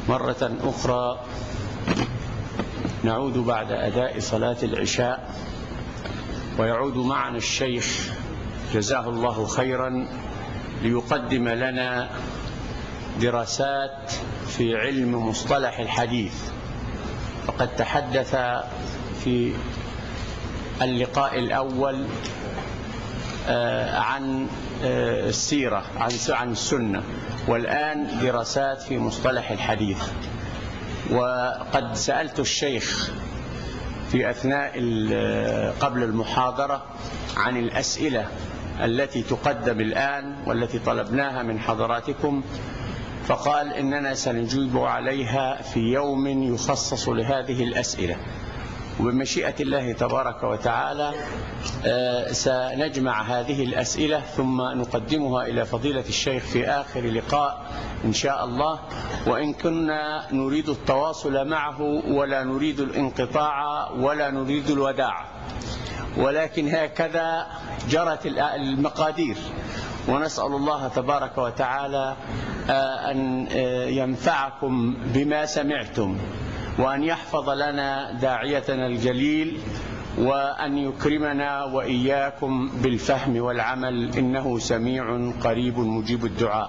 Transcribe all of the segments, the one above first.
مرة أخرى نعود بعد أداء صلاة العشاء ويعود معنا الشيخ جزاه الله خيرا ليقدم لنا دراسات في علم مصطلح الحديث وقد تحدث في اللقاء الأول عن السيرة عن عن السنة والآن دراسات في مصطلح الحديث وقد سألت الشيخ في أثناء قبل المحاضرة عن الأسئلة التي تقدم الآن والتي طلبناها من حضراتكم فقال إننا سنجيب عليها في يوم يخصص لهذه الأسئلة وبمشيئة الله تبارك وتعالى سنجمع هذه الأسئلة ثم نقدمها إلى فضيلة الشيخ في آخر لقاء إن شاء الله وإن كنا نريد التواصل معه ولا نريد الانقطاع ولا نريد الوداع ولكن هكذا جرت المقادير ونسأل الله تبارك وتعالى أن ينفعكم بما سمعتم وأن يحفظ لنا داعيتنا الجليل وأن يكرمنا وإياكم بالفهم والعمل إنه سميع قريب مجيب الدعاء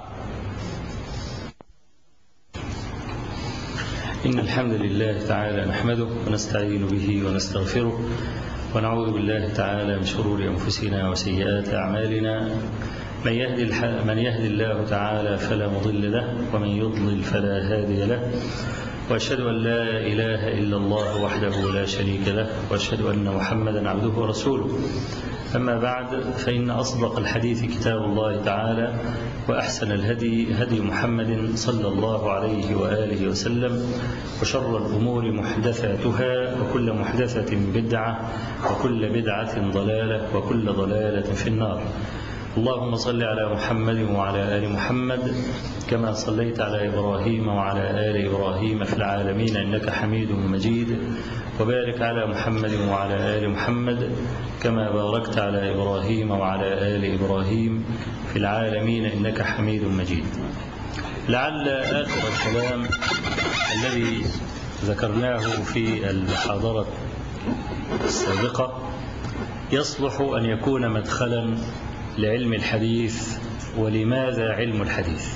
إن الحمد لله تعالى نحمده ونستعين به ونستغفره ونعوذ بالله تعالى من شرور أنفسنا وسيئات أعمالنا من يهدي, من يهدي الله تعالى فلا مضل له ومن يضلل فلا هادي له وأشهد أن لا إله إلا الله وحده لا شريك له وأشهد أن محمدا عبده ورسوله أما بعد فإن أصدق الحديث كتاب الله تعالى وأحسن الهدي هدي محمد صلى الله عليه وآله وسلم وشر الأمور محدثاتها وكل محدثة بدعة وكل بدعة ضلالة وكل ضلالة في النار اللهم صل على محمد وعلى آل محمد كما صليت على إبراهيم وعلى آل إبراهيم في العالمين إنك حميد مجيد وبارك على محمد وعلى آل محمد كما باركت على إبراهيم وعلى آل إبراهيم في العالمين إنك حميد مجيد لعل آخر الكلام الذي ذكرناه في المحاضرة السابقة يصلح أن يكون مدخلا لعلم الحديث ولماذا علم الحديث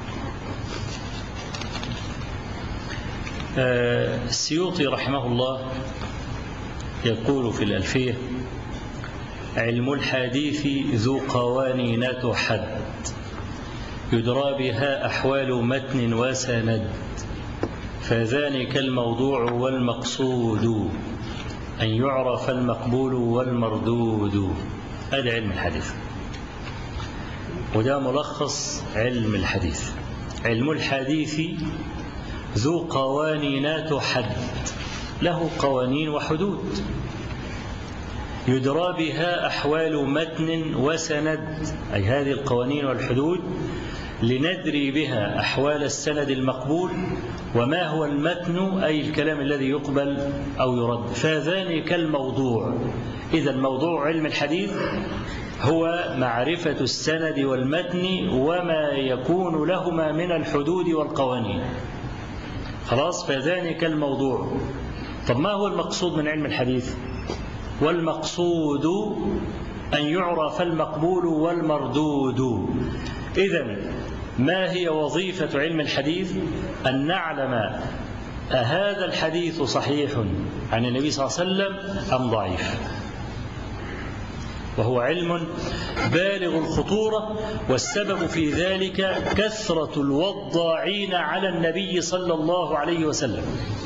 السيوطي رحمه الله يقول في الألفية علم الحديث ذو قوانين تحد يدرى بها أحوال متن وسند فذلك الموضوع والمقصود أن يعرف المقبول والمردود هذا علم الحديث وده ملخص علم الحديث علم الحديث ذو قوانين تحد له قوانين وحدود يدرى بها أحوال متن وسند أي هذه القوانين والحدود لندري بها أحوال السند المقبول وما هو المتن أي الكلام الذي يقبل أو يرد فذلك الموضوع إذا موضوع علم الحديث هو معرفة السند والمتن وما يكون لهما من الحدود والقوانين خلاص فذلك الموضوع طب ما هو المقصود من علم الحديث والمقصود أن يعرف المقبول والمردود إذا ما هي وظيفة علم الحديث أن نعلم أهذا الحديث صحيح عن النبي صلى الله عليه وسلم أم ضعيف وهو علم بالغ الخطورة والسبب في ذلك كثرة الوضاعين على النبي صلى الله عليه وسلم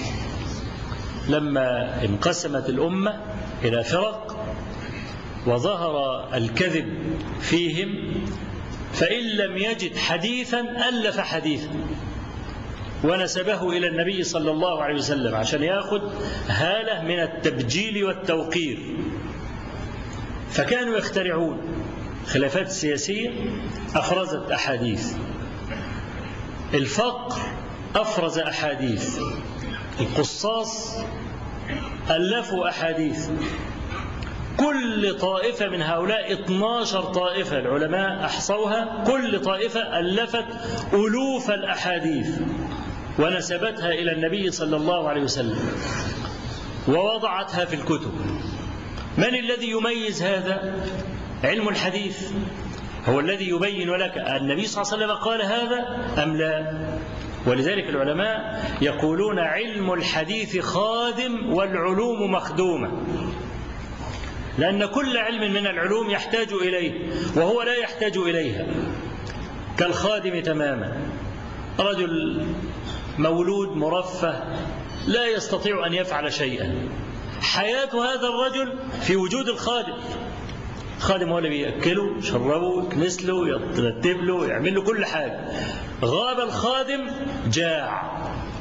لما انقسمت الأمة إلى فرق وظهر الكذب فيهم فإن لم يجد حديثا ألف حديثا ونسبه إلى النبي صلى الله عليه وسلم عشان ياخذ هالة من التبجيل والتوقير فكانوا يخترعون خلافات سياسية أفرزت أحاديث الفقر أفرز أحاديث القصاص ألفوا أحاديث كل طائفة من هؤلاء 12 طائفة العلماء أحصوها كل طائفة ألفت ألوف الأحاديث ونسبتها إلى النبي صلى الله عليه وسلم ووضعتها في الكتب من الذي يميز هذا علم الحديث هو الذي يبين لك النبي صلى الله عليه وسلم قال هذا أم لا ولذلك العلماء يقولون علم الحديث خادم والعلوم مخدومة لأن كل علم من العلوم يحتاج إليه وهو لا يحتاج إليها كالخادم تماما رجل مولود مرفه لا يستطيع أن يفعل شيئا حياة هذا الرجل في وجود الخادم الخادم هو اللي بيأكله يشربه يكنس له يرتب له يعمل له كل حاجة غاب الخادم جاع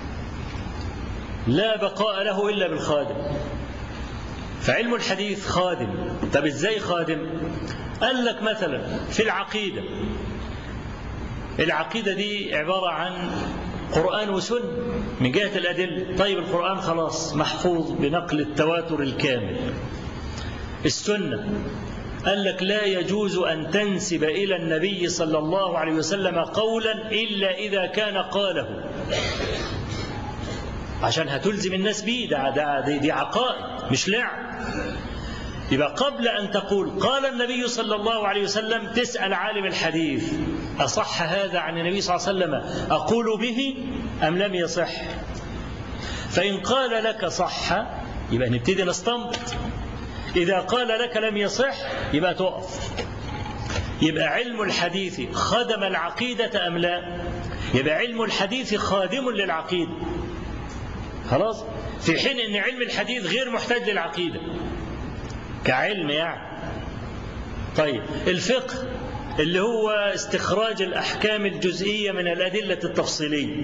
لا بقاء له إلا بالخادم فعلم الحديث خادم طب ازاي خادم قال لك مثلا في العقيدة العقيدة دي عبارة عن قرآن وسنة من جهة الأدلة طيب القرآن خلاص محفوظ بنقل التواتر الكامل السنة قال لك لا يجوز أن تنسب إلى النبي صلى الله عليه وسلم قولا إلا إذا كان قاله عشان هتلزم الناس بيه ده, ده دي, دي عقائد مش لعب يبقى قبل أن تقول قال النبي صلى الله عليه وسلم تسأل عالم الحديث أصح هذا عن النبي صلى الله عليه وسلم أقول به أم لم يصح فإن قال لك صح يبقى نبتدي نستنبط إذا قال لك لم يصح يبقى تقف يبقى علم الحديث خدم العقيدة أم لا يبقى علم الحديث خادم للعقيدة خلاص في حين أن علم الحديث غير محتاج للعقيدة كعلم يعني طيب الفقه اللي هو استخراج الأحكام الجزئية من الأدلة التفصيلية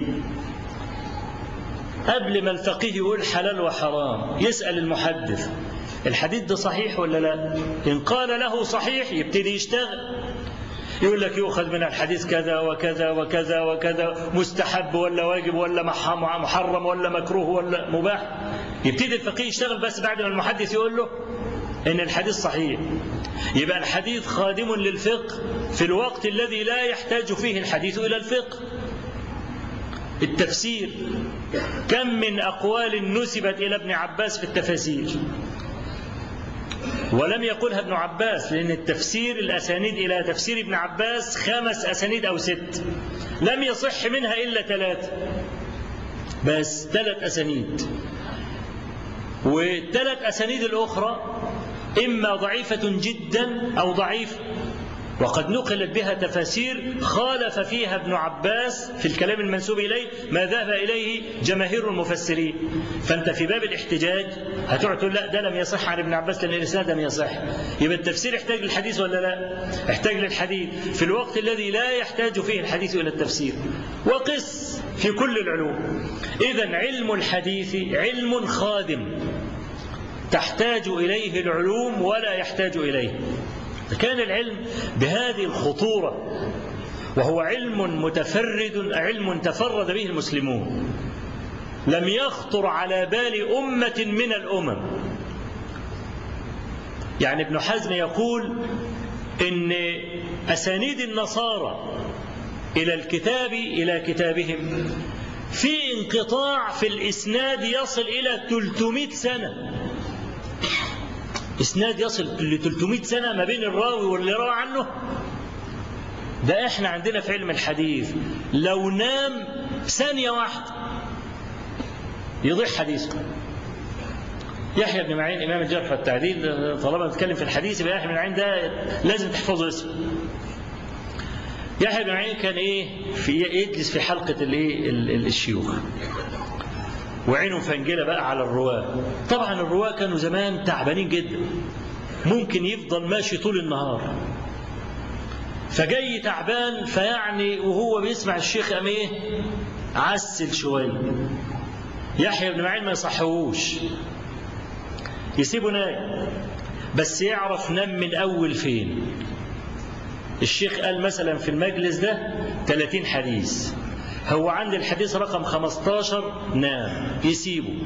قبل ما الفقيه يقول حلال وحرام يسأل المحدث الحديث ده صحيح ولا لا إن قال له صحيح يبتدي يشتغل يقول لك يؤخذ من الحديث كذا وكذا وكذا وكذا مستحب ولا واجب ولا محرم ولا مكروه ولا مباح يبتدي الفقيه يشتغل بس بعد ما المحدث يقول له ان الحديث صحيح يبقى الحديث خادم للفقه في الوقت الذي لا يحتاج فيه الحديث الى الفقه التفسير كم من اقوال نسبت الى ابن عباس في التفاسير ولم يقلها ابن عباس لأن التفسير الأسانيد إلى تفسير ابن عباس خمس أسانيد أو ست لم يصح منها إلا ثلاثة بس ثلاث أسانيد والثلاث أسانيد الأخرى إما ضعيفة جدا أو ضعيفة وقد نقلت بها تفاسير خالف فيها ابن عباس في الكلام المنسوب إليه ما ذهب إليه جماهير المفسرين فأنت في باب الاحتجاج هتقعد تقول لا ده لم يصح عن ابن عباس لأن الإسناد لم يصح يبقى التفسير يحتاج للحديث ولا لا يحتاج للحديث في الوقت الذي لا يحتاج فيه الحديث إلى التفسير وقس في كل العلوم إذا علم الحديث علم خادم تحتاج إليه العلوم ولا يحتاج إليه كان العلم بهذه الخطورة وهو علم متفرد علم تفرد به المسلمون لم يخطر على بال أمة من الأمم يعني ابن حزم يقول إن أسانيد النصارى إلى الكتاب إلى كتابهم في انقطاع في الإسناد يصل إلى 300 سنة إسناد يصل ل 300 سنة ما بين الراوي واللي روى عنه ده احنا عندنا في علم الحديث لو نام ثانية واحدة يضيع حديثه يحيى بن معين إمام الجرح والتعديل طالما نتكلم في الحديث يبقى يحيى بن معين ده لازم تحفظوا اسمه يحيى بن معين كان ايه في يجلس في حلقة الايه الشيوخ وعينه مفنجلة بقى على الرواة طبعا الرواة كانوا زمان تعبانين جدا ممكن يفضل ماشي طول النهار فجاي تعبان فيعني وهو بيسمع الشيخ قام ايه عسل شويه يحيى بن معين ما يصحوش يسيبه نايم بس يعرف نام من اول فين الشيخ قال مثلا في المجلس ده 30 حديث هو عند الحديث رقم 15 نام يسيبه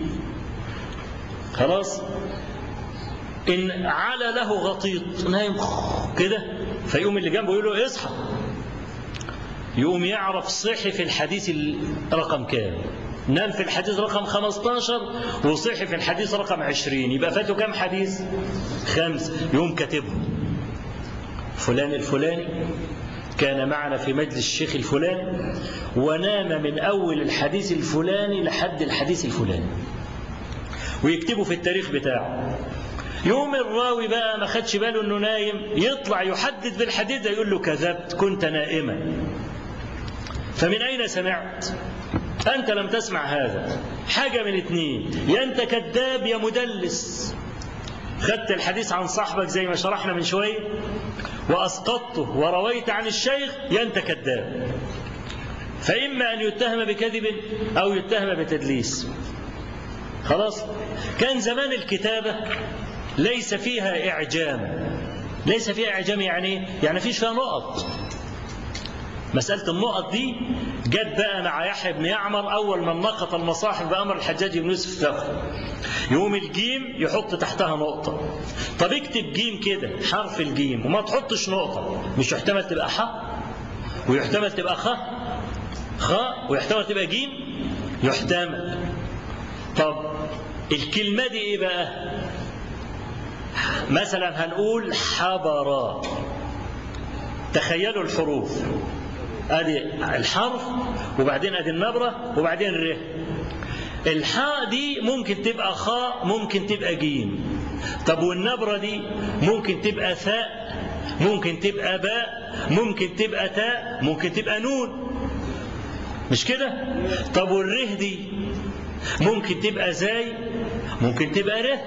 خلاص إن على له غطيط نايم كده فيقوم اللي جنبه يقول له اصحى يقوم يعرف صحي في الحديث رقم كام نام في الحديث رقم 15 وصحي في الحديث رقم 20 يبقى فاته كام حديث خمس يوم كاتبهم فلان الفلاني كان معنا في مجلس الشيخ الفلاني ونام من أول الحديث الفلاني لحد الحديث الفلاني ويكتبه في التاريخ بتاعه يوم الراوي بقى ما خدش باله انه نايم يطلع يحدد بالحديث ده يقول له كذبت كنت نائما فمن اين سمعت انت لم تسمع هذا حاجه من اتنين يا انت كذاب يا مدلس خدت الحديث عن صاحبك زي ما شرحنا من شويه واسقطته ورويت عن الشيخ يا انت كذاب فاما ان يتهم بكذب او يتهم بتدليس خلاص كان زمان الكتابه ليس فيها إعجام ليس فيها إعجام يعني يعني فيش فيها نقط مسألة النقط دي جت بقى مع يحيى بن يعمر أول من نقط المصاحف بأمر الحجاج بن يوسف الثقفي يقوم الجيم يحط تحتها نقطة طب اكتب جيم كده حرف الجيم وما تحطش نقطة مش يحتمل تبقى ح ويحتمل تبقى خ خ ويحتمل تبقى جيم يحتمل طب الكلمة دي ايه بقى مثلا هنقول حبر تخيلوا الحروف ادي الحرف وبعدين ادي النبره وبعدين الر الحاء دي ممكن تبقى خاء ممكن تبقى جيم طب والنبره دي ممكن تبقى ثاء ممكن تبقى باء ممكن تبقى تاء ممكن تبقى نون مش كده طب والره دي ممكن تبقى زاي ممكن تبقى ره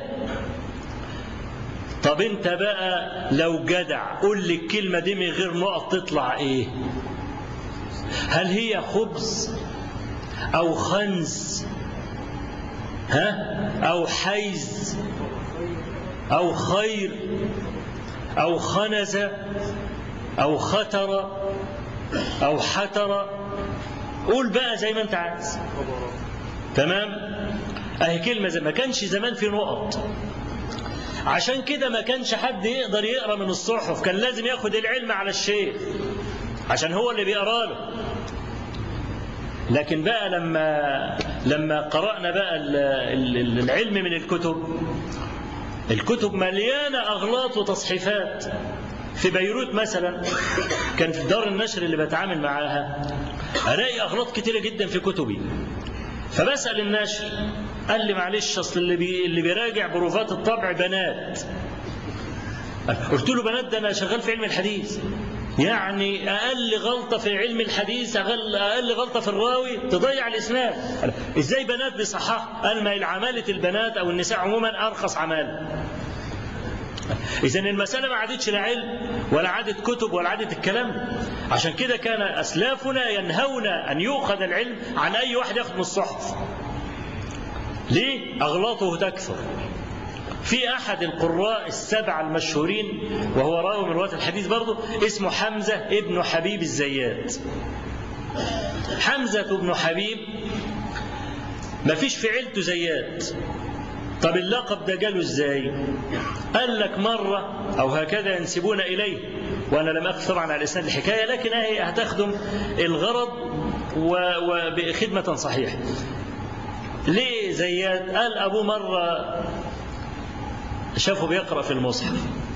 طب انت بقى لو جدع قول لي الكلمة دي من غير نقط تطلع ايه هل هي خبز او خنز ها او حيز او خير او خنز او ختر او حتر قول بقى زي ما انت عايز تمام اهي كلمة زي ما كانش زمان في نقط عشان كده ما كانش حد يقدر يقرا من الصحف كان لازم ياخد العلم على الشيخ عشان هو اللي بيقرا له لكن بقى لما لما قرانا بقى العلم من الكتب الكتب مليانه اغلاط وتصحيفات في بيروت مثلا كان في دار النشر اللي بتعامل معاها الاقي اغلاط كتيره جدا في كتبي فبسال الناشر قال لي معلش اصل اللي بي اللي بيراجع بروفات الطبع بنات قلت له بنات ده انا شغال في علم الحديث يعني اقل غلطه في علم الحديث اقل اقل غلطه في الراوي تضيع الاسناد ازاي بنات بيصحح قال ما العماله البنات او النساء عموما ارخص عماله إذا المسألة ما عادتش لا علم ولا عادت كتب ولا عادت الكلام عشان كده كان أسلافنا ينهون أن يؤخذ العلم عن أي واحد ياخذ من الصحف ليه؟ أغلاطه تكثر في أحد القراء السبعة المشهورين وهو راوي من رواة الحديث برضه اسمه حمزة ابن حبيب الزيات حمزة بن حبيب ما فيش في عيلته زيات طب اللقب ده جاله ازاي قال لك مرة أو هكذا ينسبون إليه وأنا لم أكثر عن الإسناد الحكاية لكن هي هتخدم الغرض وبخدمة صحيحة ليه زياد قال أبوه مرة شافه بيقرأ في المصحف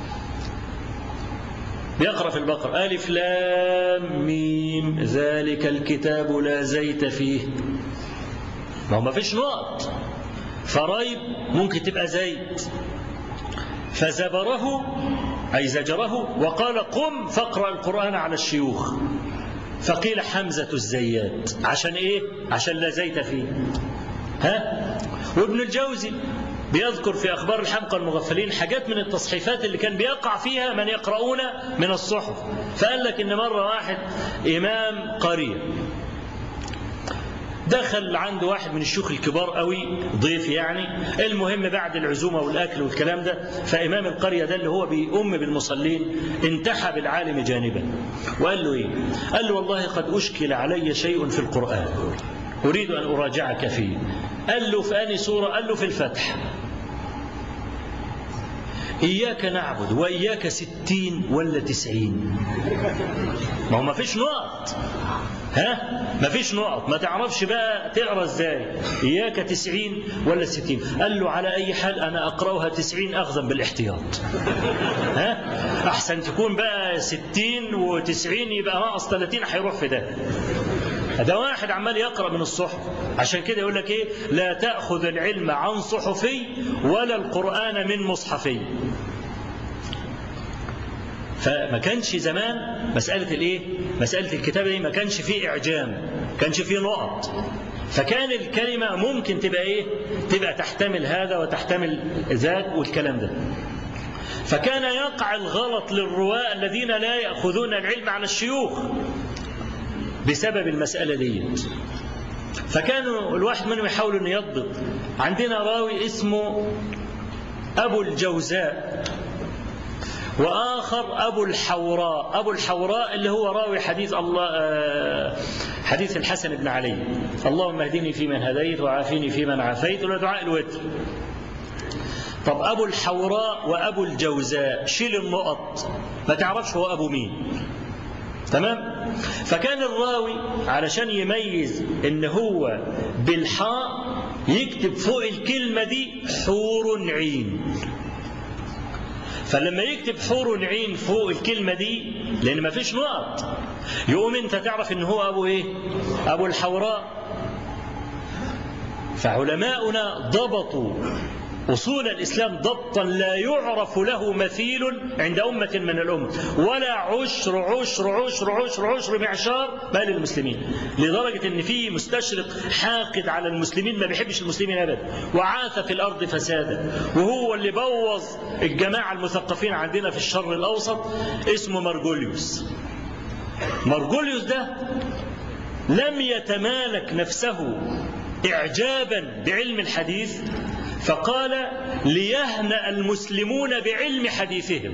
بيقرأ في البقرة ألف لام ميم ذلك الكتاب لا زيت فيه ما هو ما فيش نقط فريب ممكن تبقى زيت فزبره أي زجره وقال قم فاقرأ القرآن على الشيوخ فقيل حمزة الزيات عشان إيه؟ عشان لا زيت فيه ها؟ وابن الجوزي بيذكر في أخبار الحمقى المغفلين حاجات من التصحيفات اللي كان بيقع فيها من يقرؤون من الصحف فقال لك إن مرة واحد إمام قرية دخل عند واحد من الشيوخ الكبار قوي ضيف يعني المهم بعد العزومة والأكل والكلام ده فإمام القرية ده اللي هو بيؤم بالمصلين انتحى بالعالم جانبا وقال له إيه قال له والله قد أشكل علي شيء في القرآن أريد أن أراجعك فيه قال له في أني سورة قال له في الفتح إياك نعبد وإياك ستين ولا تسعين ما هو ما فيش نقط ها مفيش نقط ما تعرفش بقى تقرا ازاي اياك تسعين ولا ستين قال له على اي حال انا اقراها تسعين اخذا بالاحتياط ها احسن تكون بقى ستين وتسعين يبقى ناقص 30 هيروح في ده ده واحد عمال يقرا من الصحف عشان كده يقول لك ايه لا تاخذ العلم عن صحفي ولا القران من مصحفي فما كانش زمان مسألة الإيه؟ مسألة الكتابة دي ما كانش فيه إعجام ما كانش فيه نقط فكان الكلمة ممكن تبقى إيه؟ تبقى تحتمل هذا وتحتمل ذاك والكلام ده فكان يقع الغلط للرواة الذين لا يأخذون العلم عن الشيوخ بسبب المسألة دي فكانوا الواحد منهم يحاول أن يضبط عندنا راوي اسمه أبو الجوزاء وآخر أبو الحوراء أبو الحوراء اللي هو راوي حديث الله حديث الحسن بن علي اللهم اهدني فيمن هديت وعافيني فيمن عافيت ولا دعاء الوتر طب أبو الحوراء وأبو الجوزاء شيل النقط ما تعرفش هو أبو مين تمام فكان الراوي علشان يميز ان هو بالحاء يكتب فوق الكلمة دي حور عين فلما يكتب حور عين فوق الكلمة دي لأن ما فيش نقط يقوم أنت تعرف إن هو أبو إيه؟ أبو الحوراء فعلماؤنا ضبطوا أصول الإسلام ضبطا لا يعرف له مثيل عند أمة من الأمم ولا عشر عشر عشر عشر عشر معشار بل المسلمين لدرجة أن في مستشرق حاقد على المسلمين ما بيحبش المسلمين أبدا وعاث في الأرض فسادا وهو اللي بوظ الجماعة المثقفين عندنا في الشر الأوسط اسمه مرجوليوس مرجوليوس ده لم يتمالك نفسه إعجابا بعلم الحديث فقال ليهنأ المسلمون بعلم حديثهم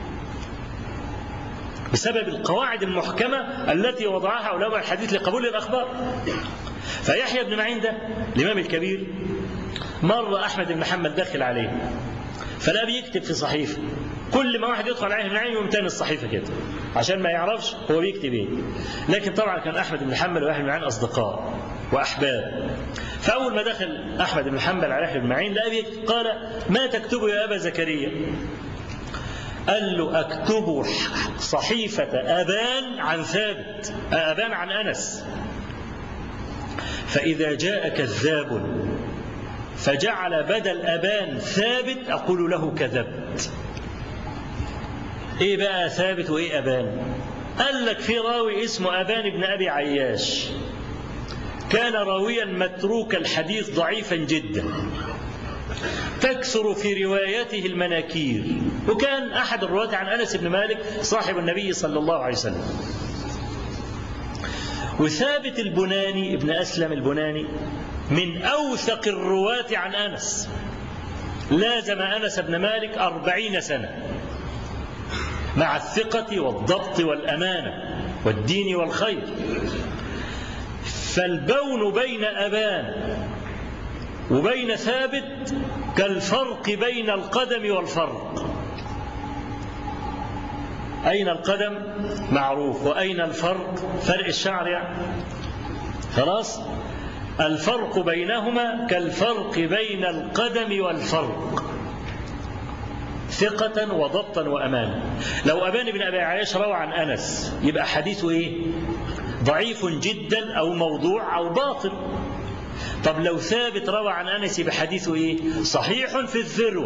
بسبب القواعد المحكمة التي وضعها علماء الحديث لقبول الأخبار فيحيى بن معين ده الإمام الكبير مر أحمد بن محمد داخل عليه فلا بيكتب في صحيفة كل ما واحد يدخل عليه بن معين يمتن الصحيفة كده عشان ما يعرفش هو بيكتب ايه لكن طبعا كان أحمد بن حنبل وأحمد بن معين أصدقاء وأحباب فأول ما دخل أحمد بن حنبل على يحيى بن معين لقى بيكتب قال ما تكتب يا أبا زكريا قال له أكتب صحيفة أبان عن ثابت أبان عن أنس فإذا جاء كذاب فجعل بدل أبان ثابت أقول له كذبت إيه بقى ثابت وإيه أبان قال لك في راوي اسمه أبان بن أبي عياش كان راويا متروك الحديث ضعيفا جدا تكثر في روايته المناكير وكان أحد الرواة عن أنس بن مالك صاحب النبي صلى الله عليه وسلم وثابت البناني ابن أسلم البناني من أوثق الرواة عن أنس لازم أنس بن مالك أربعين سنة مع الثقة والضبط والأمانة والدين والخير فالبون بين أبان وبين ثابت كالفرق بين القدم والفرق أين القدم معروف وأين الفرق فرق الشعر يعني خلاص الفرق بينهما كالفرق بين القدم والفرق ثقة وضبطا وأمانة لو أبان بن أبي عياش روى عن أنس يبقى حديثه إيه ضعيف جدا أو موضوع أو باطل طب لو ثابت روى عن أنس يبقى حديثه إيه صحيح في الذروة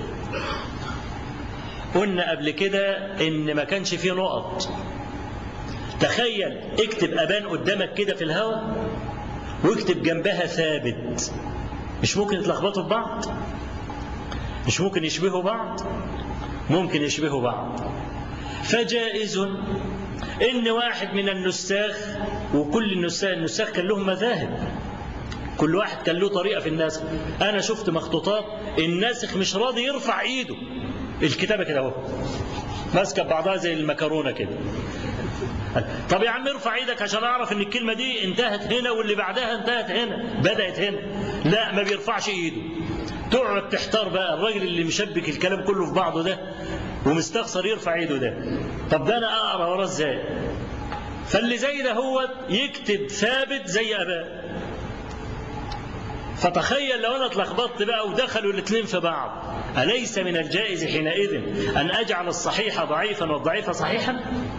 قلنا قبل كده إن ما كانش فيه نقط تخيل اكتب أبان قدامك كده في الهواء واكتب جنبها ثابت مش ممكن يتلخبطوا في بعض مش ممكن يشبهوا بعض ممكن يشبهوا بعض فجائز ان واحد من النساخ وكل النساخ النساخ كان لهم مذاهب كل واحد كان له طريقه في النسخ انا شفت مخطوطات الناسخ مش راضي يرفع ايده الكتابه كده اهو ماسكه بعضها زي المكرونه كده طب يا عم ارفع ايدك عشان اعرف ان الكلمه دي انتهت هنا واللي بعدها انتهت هنا بدات هنا لا ما بيرفعش ايده تقعد تحتار بقى الراجل اللي مشبك الكلام كله في بعضه ده ومستخسر يرفع ايده ده طب ده انا اقرا وراه ازاي فاللي زي ده هو يكتب ثابت زي أباه فتخيل لو أنا اتلخبطت بقى ودخلوا الاثنين في بعض أليس من الجائز حينئذ أن أجعل الصحيح ضعيفا والضعيف صحيحا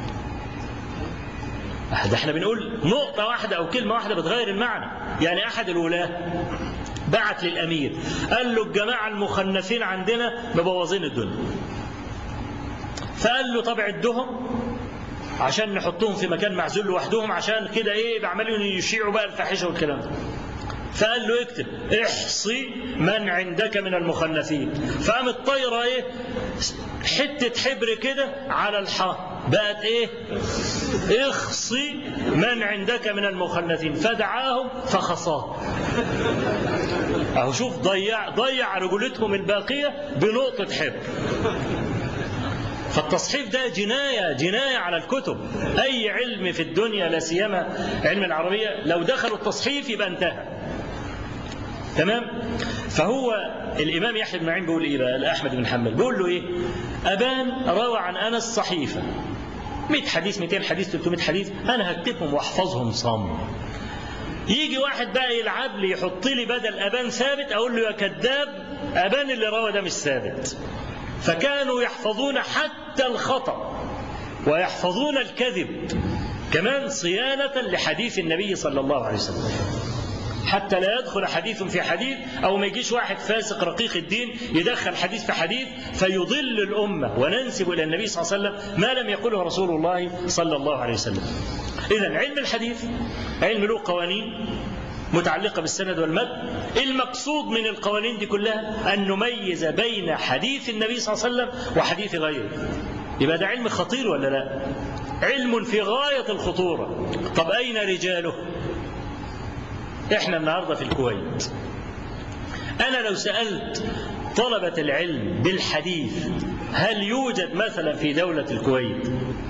ده احنا بنقول نقطة واحدة أو كلمة واحدة بتغير المعنى يعني أحد الولاة بعت للأمير قال له الجماعة المخنثين عندنا مبوظين الدنيا فقال له طب عدهم عشان نحطهم في مكان معزول لوحدهم عشان كده ايه بعملوا يشيعوا بقى الفاحشه والكلام ده فقال له اكتب احصي من عندك من المخنثين فقامت طايره ايه حته حبر كده على الحاء بقت ايه اخصي من عندك من المخنثين فدعاهم فخصاه اهو شوف ضيع ضيع رجولتهم الباقيه بنقطه حبر فالتصحيف ده جناية جناية على الكتب أي علم في الدنيا لا سيما علم العربية لو دخلوا التصحيف يبقى انتهى تمام فهو الإمام يحيى بن معين بيقول إيه بقى أحمد بن حنبل بيقول له إيه أبان روى عن أنس صحيفة 100 حديث 200 حديث 300 حديث أنا هكتبهم وأحفظهم صم يجي واحد بقى يلعب لي يحط لي بدل أبان ثابت أقول له يا كذاب أبان اللي روى ده مش ثابت فكانوا يحفظون حتى الخطأ ويحفظون الكذب كمان صيانة لحديث النبي صلى الله عليه وسلم حتى لا يدخل حديث في حديث أو ما يجيش واحد فاسق رقيق الدين يدخل حديث في حديث فيضل الأمة وننسب إلى النبي صلى الله عليه وسلم ما لم يقله رسول الله صلى الله عليه وسلم إذا علم الحديث علم له قوانين متعلقة بالسند والمد المقصود من القوانين دي كلها أن نميز بين حديث النبي صلى الله عليه وسلم وحديث غيره يبقى ده علم خطير ولا لا علم في غاية الخطورة طب أين رجاله احنا النهاردة في الكويت أنا لو سألت طلبة العلم بالحديث هل يوجد مثلا في دولة الكويت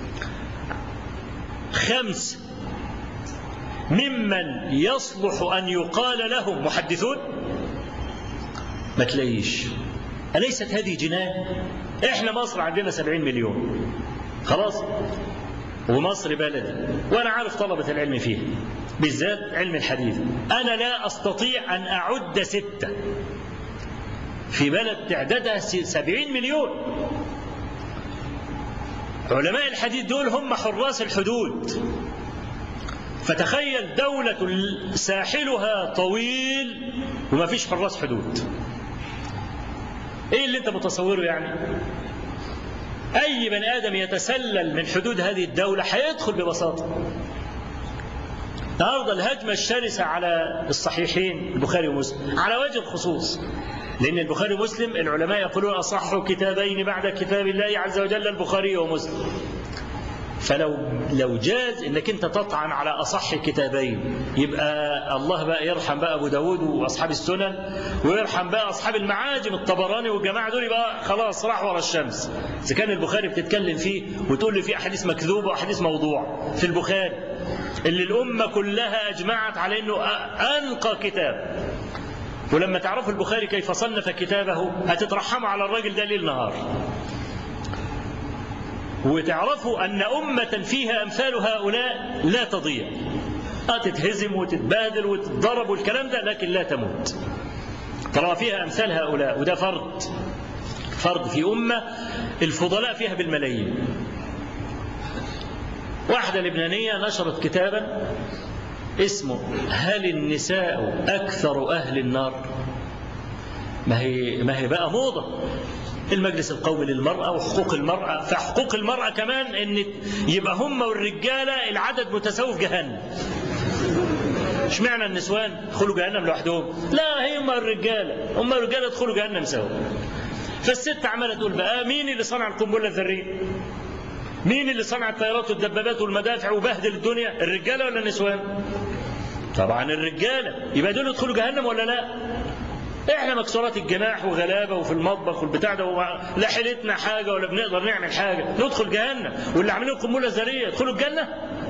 خمس ممن يصلح أن يقال لهم محدثون ما تلاقيش أليست هذه جناية إحنا مصر عندنا سبعين مليون خلاص ومصر بلدي وأنا عارف طلبة العلم فيه بالذات علم الحديث أنا لا أستطيع أن أعد ستة في بلد تعدادها سبعين مليون علماء الحديث دول هم حراس الحدود فتخيل دولة ساحلها طويل وما فيش حراس حدود ايه اللي انت متصوره يعني اي بني ادم يتسلل من حدود هذه الدولة هيدخل ببساطة النهارده الهجمة الشرسة على الصحيحين البخاري ومسلم على وجه الخصوص لأن البخاري ومسلم العلماء يقولون أصح كتابين بعد كتاب الله عز وجل البخاري ومسلم فلو لو جاز انك انت تطعن على اصح كتابين يبقى الله بقى يرحم بقى ابو داود واصحاب السنن ويرحم بقى اصحاب المعاجم الطبراني والجماعه دول يبقى خلاص راح ورا الشمس اذا كان البخاري بتتكلم فيه وتقول لي فيه احاديث مكذوبه واحاديث موضوع في البخاري اللي الامه كلها اجمعت على انه انقى كتاب ولما تعرفوا البخاري كيف صنف كتابه هتترحموا على الراجل ده ليل نهار وتعرفوا أن أمة فيها أمثال هؤلاء لا تضيع تتهزم وتتبادل وتتضرب والكلام ده لكن لا تموت ترى فيها أمثال هؤلاء وده فرد فرد في أمة الفضلاء فيها بالملايين واحدة لبنانية نشرت كتابا اسمه هل النساء أكثر أهل النار ما هي, ما هي بقى موضة المجلس القومي للمرأة وحقوق المرأة فحقوق المرأة كمان ان يبقى هم والرجالة العدد متساوي في جهنم اشمعنى النسوان يدخلوا جهنم لوحدهم لا هم الرجالة هم الرجالة يدخلوا جهنم سوا فالست عمالة تقول بقى مين اللي صنع القنبلة الذرية مين اللي صنع الطيارات والدبابات والمدافع وبهدل الدنيا الرجالة ولا النسوان طبعا الرجالة يبقى دول يدخلوا جهنم ولا لا احنا مكسورات الجناح وغلابه وفي المطبخ والبتاع ده لا حيلتنا حاجه ولا بنقدر نعمل حاجه ندخل جهنم واللي عاملين القنبله الذريه يدخلوا الجنه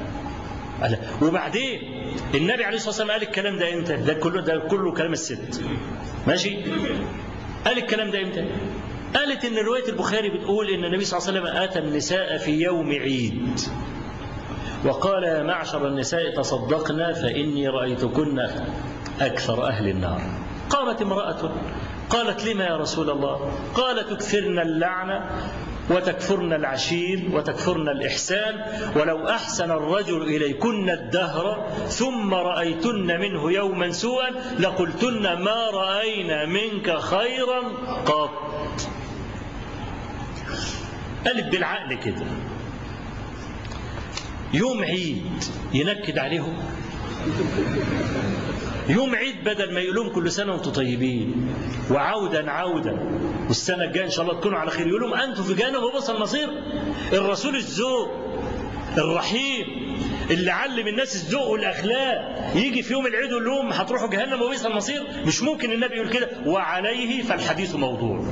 وبعدين النبي عليه الصلاه والسلام قال الكلام ده امتى؟ ده كله ده كله كلام الست ماشي؟ قال الكلام ده امتى؟ قالت ان روايه البخاري بتقول ان النبي صلى الله عليه وسلم اتى النساء في يوم عيد وقال يا معشر النساء تصدقنا فإني رأيتكن أكثر أهل النار قامت امرأة قالت لما يا رسول الله قال تكثرن اللعنة وتكفرن العشير وتكفرن الإحسان ولو أحسن الرجل إليكن الدهر ثم رأيتن منه يوما سوءا لقلتن ما رأينا منك خيرا قط قالت بالعقل كده يوم عيد ينكد عليهم يوم عيد بدل ما يقولون كل سنة وانتم طيبين وعودا عودا والسنة الجاية إن شاء الله تكونوا على خير يقولون أنتم في جهنم وبص المصير الرسول الذوق الرحيم اللي علم الناس الذوق والاخلاق يجي في يوم العيد يقول لهم هتروحوا جهنم وبئس المصير مش ممكن النبي يقول كده وعليه فالحديث موضوع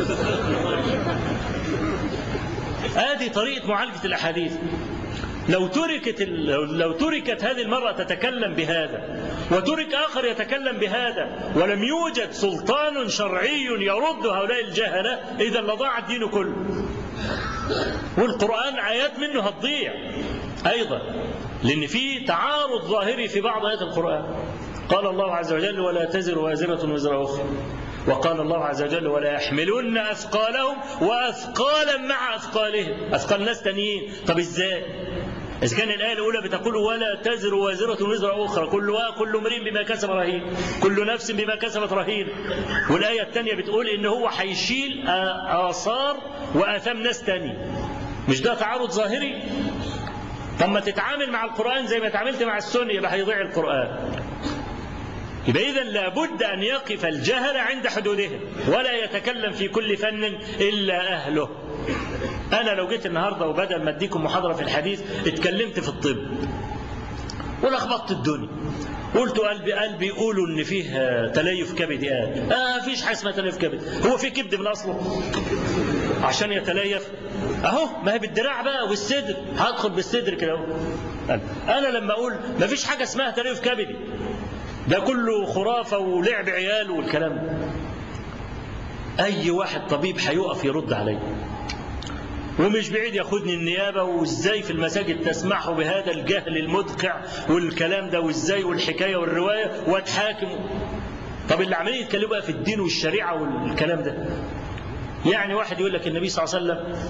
ادي طريقه معالجه الاحاديث لو تركت لو تركت هذه المرأة تتكلم بهذا وترك آخر يتكلم بهذا ولم يوجد سلطان شرعي يرد هؤلاء الجهلة إذا لضاع الدين كله والقرآن آيات منه هتضيع أيضا لأن في تعارض ظاهري في بعض آيات القرآن قال الله عز وجل ولا تزر وازرة وزر أخرى وقال الله عز وجل ولا يحملن أثقالهم وأثقالا مع أثقالهم أثقال ناس تانيين طب إزاي إذا كان الآية الأولى بتقول ولا تزر وازرة وزر أخرى كل كل امرئ بما كسب رهين كل نفس بما كسبت رهين والآية الثانية بتقول إن هو هيشيل آثار وآثام ناس تاني مش ده تعارض ظاهري طب ما تتعامل مع القرآن زي ما تعاملت مع السنة يبقى هيضيع القرآن يبقى إذا لابد أن يقف الجهل عند حدودهم ولا يتكلم في كل فن إلا أهله أنا لو جيت النهاردة وبدل ما أديكم محاضرة في الحديث اتكلمت في الطب ولخبطت الدنيا قلت قلبي قلبي يقولوا ان فيه تليف كبدي قال اه فيش حاجه اسمها تليف كبد هو في كبد من اصله عشان يتليف اهو ما هي بالدراع بقى والصدر هدخل بالصدر كده اهو انا لما اقول ما فيش حاجه اسمها تليف كبدي ده كله خرافه ولعب عيال والكلام ده اي واحد طبيب هيقف يرد عليا ومش بعيد ياخدني النيابة وازاي في المساجد تسمحوا بهذا الجهل المدقع والكلام ده وازاي والحكاية والرواية واتحاكم طب اللي عمالين يتكلموا بقى في الدين والشريعة والكلام ده يعني واحد يقول لك النبي صلى الله عليه وسلم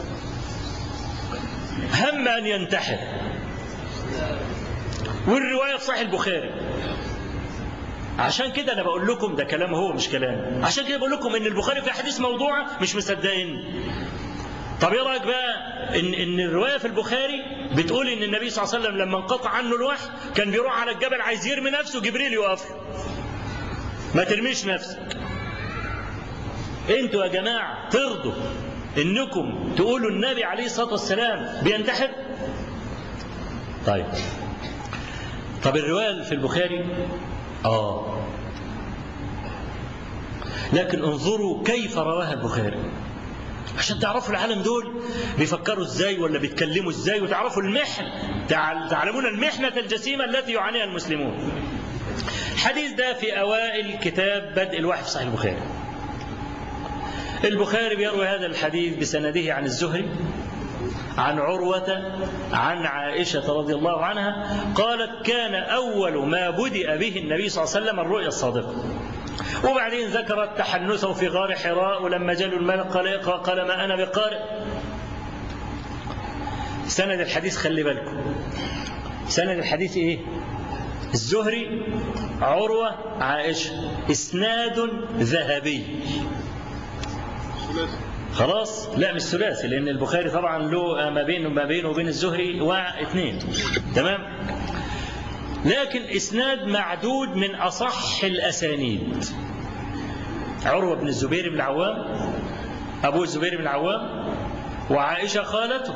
هم أن ينتحر والرواية في صحيح البخاري عشان كده انا بقول لكم ده كلام هو مش كلام عشان كده بقول لكم ان البخاري في احاديث موضوعه مش مصدقين طب ايه رايك بقى ان ان الروايه في البخاري بتقول ان النبي صلى الله عليه وسلم لما انقطع عنه الوحي كان بيروح على الجبل عايز يرمي نفسه جبريل يقف ما ترميش نفسك انتوا يا جماعه ترضوا انكم تقولوا النبي عليه الصلاه والسلام بينتحر طيب طب الروايه في البخاري اه لكن انظروا كيف رواها البخاري عشان تعرفوا العالم دول بيفكروا ازاي ولا بيتكلموا ازاي وتعرفوا المحن تعلمون المحنة الجسيمة التي يعانيها المسلمون الحديث ده في أوائل كتاب بدء الوحي في صحيح البخاري البخاري بيروي هذا الحديث بسنده عن الزهري عن عروة عن عائشة رضي الله عنها قالت كان أول ما بدأ به النبي صلى الله عليه وسلم الرؤيا الصادقة وبعدين ذكرت تحنثه في غار حراء ولما جاء الملك قال اقرأ قال ما أنا بقارئ سند الحديث خلي بالكم سند الحديث ايه الزهري عروة عائشة اسناد ذهبي خلاص لا مش ثلاثي لان البخاري طبعا له ما بينه ما بينه وبين الزهري واثنين تمام لكن اسناد معدود من اصح الاسانيد عروه بن الزبير بن العوام ابو الزبير بن العوام وعائشه خالته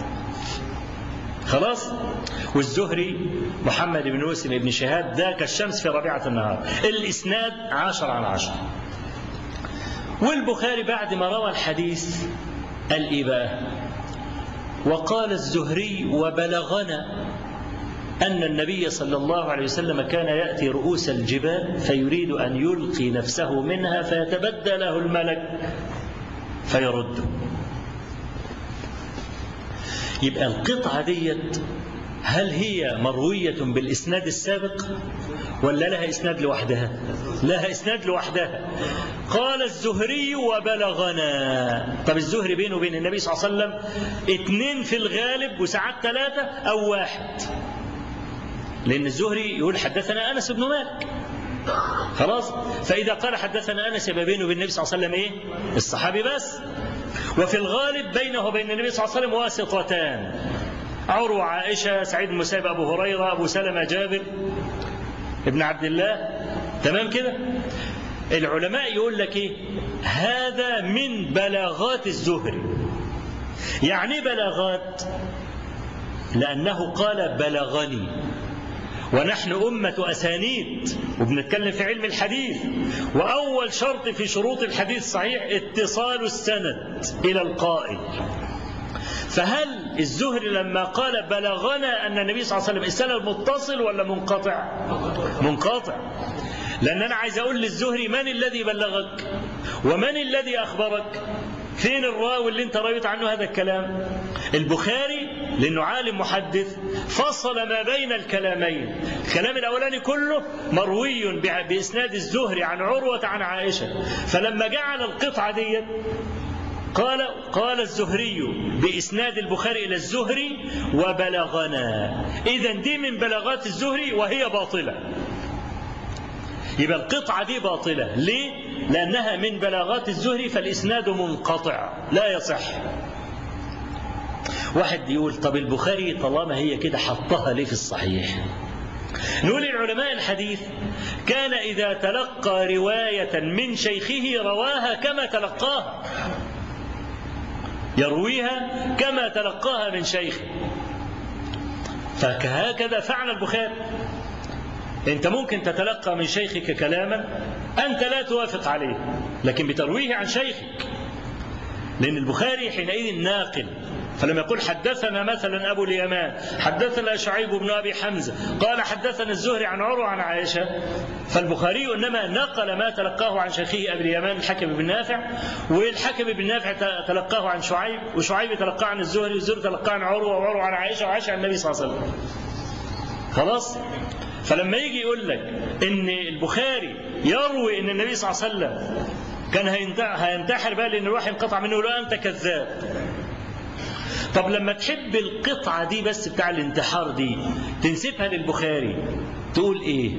خلاص والزهري محمد بن مسلم بن شهاب ذاك الشمس في ربيعة النهار الإسناد عشر على عشر والبخاري بعد ما روى الحديث قال إيه بقى وقال الزهري وبلغنا أن النبي صلى الله عليه وسلم كان يأتي رؤوس الجبال فيريد أن يلقي نفسه منها فيتبدى له الملك فيرده يبقى القطعة ديت هل هي مروية بالإسناد السابق ولا لها إسناد لوحدها لها إسناد لوحدها قال الزهري وبلغنا طب الزهري بينه وبين النبي صلى الله عليه وسلم اتنين في الغالب وساعات ثلاثة أو واحد لأن الزهري يقول حدثنا أنس بن مالك خلاص فإذا قال حدثنا أنس يبقى بينه وبين النبي صلى الله عليه وسلم إيه الصحابي بس وفي الغالب بينه وبين النبي صلى الله عليه وسلم واسطتان عروة عائشة سعيد بن المسيب أبو هريرة أبو سلمة جابر ابن عبد الله تمام كده العلماء يقول لك ايه هذا من بلاغات الزهري يعني بلاغات لأنه قال بلغني ونحن أمة أسانيد وبنتكلم في علم الحديث وأول شرط في شروط الحديث الصحيح اتصال السند إلى القائل فهل الزهري لما قال بلغنا أن النبي صلى الله عليه وسلم السند متصل ولا منقطع منقطع لأن أنا عايز أقول للزهري من الذي بلغك ومن الذي أخبرك فين الراوي اللي انت راويت عنه هذا الكلام البخاري لانه عالم محدث فصل ما بين الكلامين الكلام الاولاني كله مروي باسناد الزهري عن عروه عن عائشه فلما جعل القطعه دي قال قال الزهري بإسناد البخاري إلى الزهري وبلغنا إذا دي من بلاغات الزهري وهي باطلة يبقى القطعة دي باطلة ليه؟ لأنها من بلاغات الزهري فالإسناد منقطع لا يصح واحد يقول طب البخاري طالما هي كده حطها ليه في الصحيح نقول العلماء الحديث كان إذا تلقى رواية من شيخه رواها كما تلقاها يرويها كما تلقاها من شيخه فهكذا فعل البخاري انت ممكن تتلقى من شيخك كلاما انت لا توافق عليه لكن بترويه عن شيخك لان البخاري حينئذ ناقل فلما يقول حدثنا مثلا ابو اليمان حدثنا شعيب بن ابي حمزه قال حدثنا الزهري عن عروه عن عائشه فالبخاري انما نقل ما تلقاه عن شيخه ابي اليمان الحكم بن نافع والحكم بن نافع تلقاه عن شعيب وشعيب تلقاه عن الزهري والزهري تلقاه عن عروه وعروه عن عائشه وعائشه عن النبي صلى الله عليه وسلم خلاص فلما يجي يقول لك ان البخاري يروي ان النبي صلى الله عليه وسلم كان هينتحر بقى لان الوحي انقطع منه لا انت كذاب طب لما تحب القطعة دي بس بتاع الانتحار دي تنسبها للبخاري تقول ايه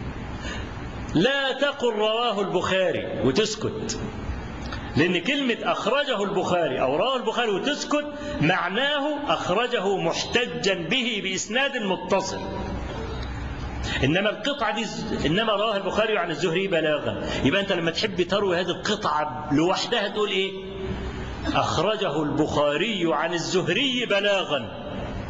لا تقل رواه البخاري وتسكت لأن كلمة أخرجه البخاري أو رواه البخاري وتسكت معناه أخرجه محتجا به بإسناد متصل إنما القطعة دي إنما رواه البخاري عن الزهري بلاغا يبقى أنت لما تحب تروي هذه القطعة لوحدها تقول إيه أخرجه البخاري عن الزهري بلاغا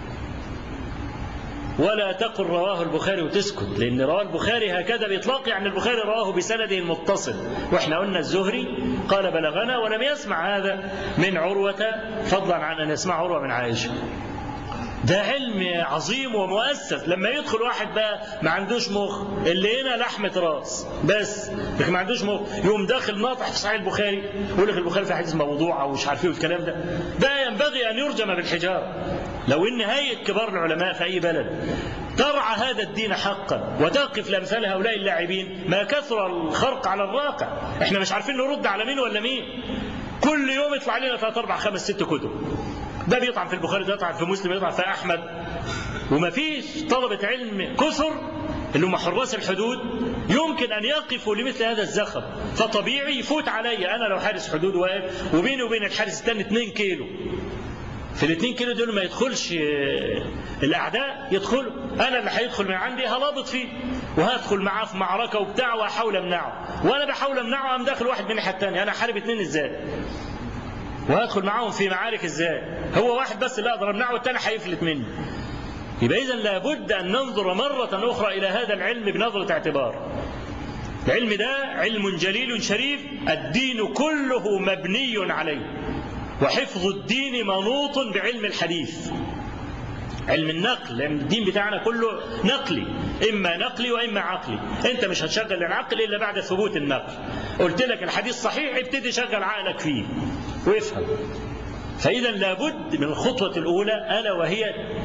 ولا تقل رواه البخاري وتسكت لأن رواه البخاري هكذا بإطلاق يعني البخاري رواه بسنده المتصل وإحنا قلنا الزهري قال بلغنا ولم يسمع هذا من عروة فضلا عن أن يسمع عروة من عائشة ده علم عظيم ومؤسس لما يدخل واحد بقى ما عندوش مخ اللي هنا لحمة راس بس لكن ما عندوش مخ يقوم داخل ناطح في صحيح البخاري يقول لك البخاري في حديث موضوع او مش عارف ايه والكلام ده ده ينبغي ان يرجم بالحجاره لو ان هيئه كبار العلماء في اي بلد ترعى هذا الدين حقا وتقف لامثال هؤلاء اللاعبين ما كثر الخرق على الواقع احنا مش عارفين نرد على مين ولا مين كل يوم يطلع لنا ثلاث اربع خمس ست كتب ده بيطعن في البخاري ده يطعن في مسلم يطعن في احمد وما فيش طلبه علم كثر اللي هم حراس الحدود يمكن ان يقفوا لمثل هذا الزخم فطبيعي يفوت علي انا لو حارس حدود واقف وبيني وبين الحارس الثاني 2 كيلو في الاثنين كيلو دول ما يدخلش الاعداء يدخلوا انا اللي هيدخل من عندي هلابط فيه وهدخل معاه في معركه وبتاع واحاول امنعه وانا بحاول امنعه قام داخل واحد من الناحيه الثانيه انا حارب اثنين ازاي وهدخل معاهم في معارك ازاي هو واحد بس اللي اقدر امنعه والثاني هيفلت مني يبقى اذا لابد ان ننظر مره اخرى الى هذا العلم بنظره اعتبار العلم ده علم جليل شريف الدين كله مبني عليه وحفظ الدين منوط بعلم الحديث علم النقل لان الدين بتاعنا كله نقلي اما نقلي واما عقلي انت مش هتشغل العقل الا بعد ثبوت النقل قلت لك الحديث صحيح ابتدي شغل عقلك فيه وافهم فاذا لابد من الخطوه الاولى الا وهي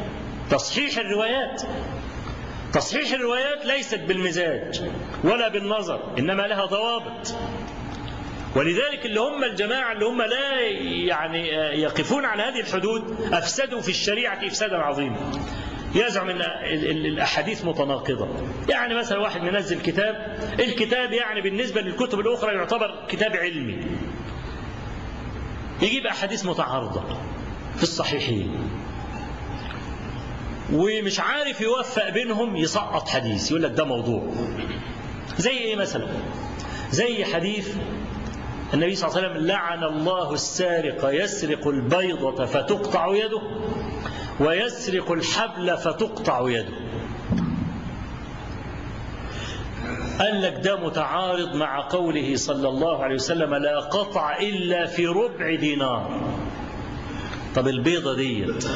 تصحيح الروايات تصحيح الروايات ليست بالمزاج ولا بالنظر إنما لها ضوابط ولذلك اللي هم الجماعة اللي هم لا يعني يقفون على هذه الحدود أفسدوا في الشريعة إفسادا عظيما يزعم ان الاحاديث متناقضه يعني مثلا واحد منزل كتاب الكتاب يعني بالنسبه للكتب الاخرى يعتبر كتاب علمي يجيب احاديث متعارضه في الصحيحين ومش عارف يوفق بينهم يسقط حديث يقول لك ده موضوع زي ايه مثلا زي حديث النبي صلى الله عليه وسلم لعن الله السارق يسرق البيضة فتقطع يده ويسرق الحبل فتقطع يده قال لك ده متعارض مع قوله صلى الله عليه وسلم لا قطع إلا في ربع دينار طب البيضة ديت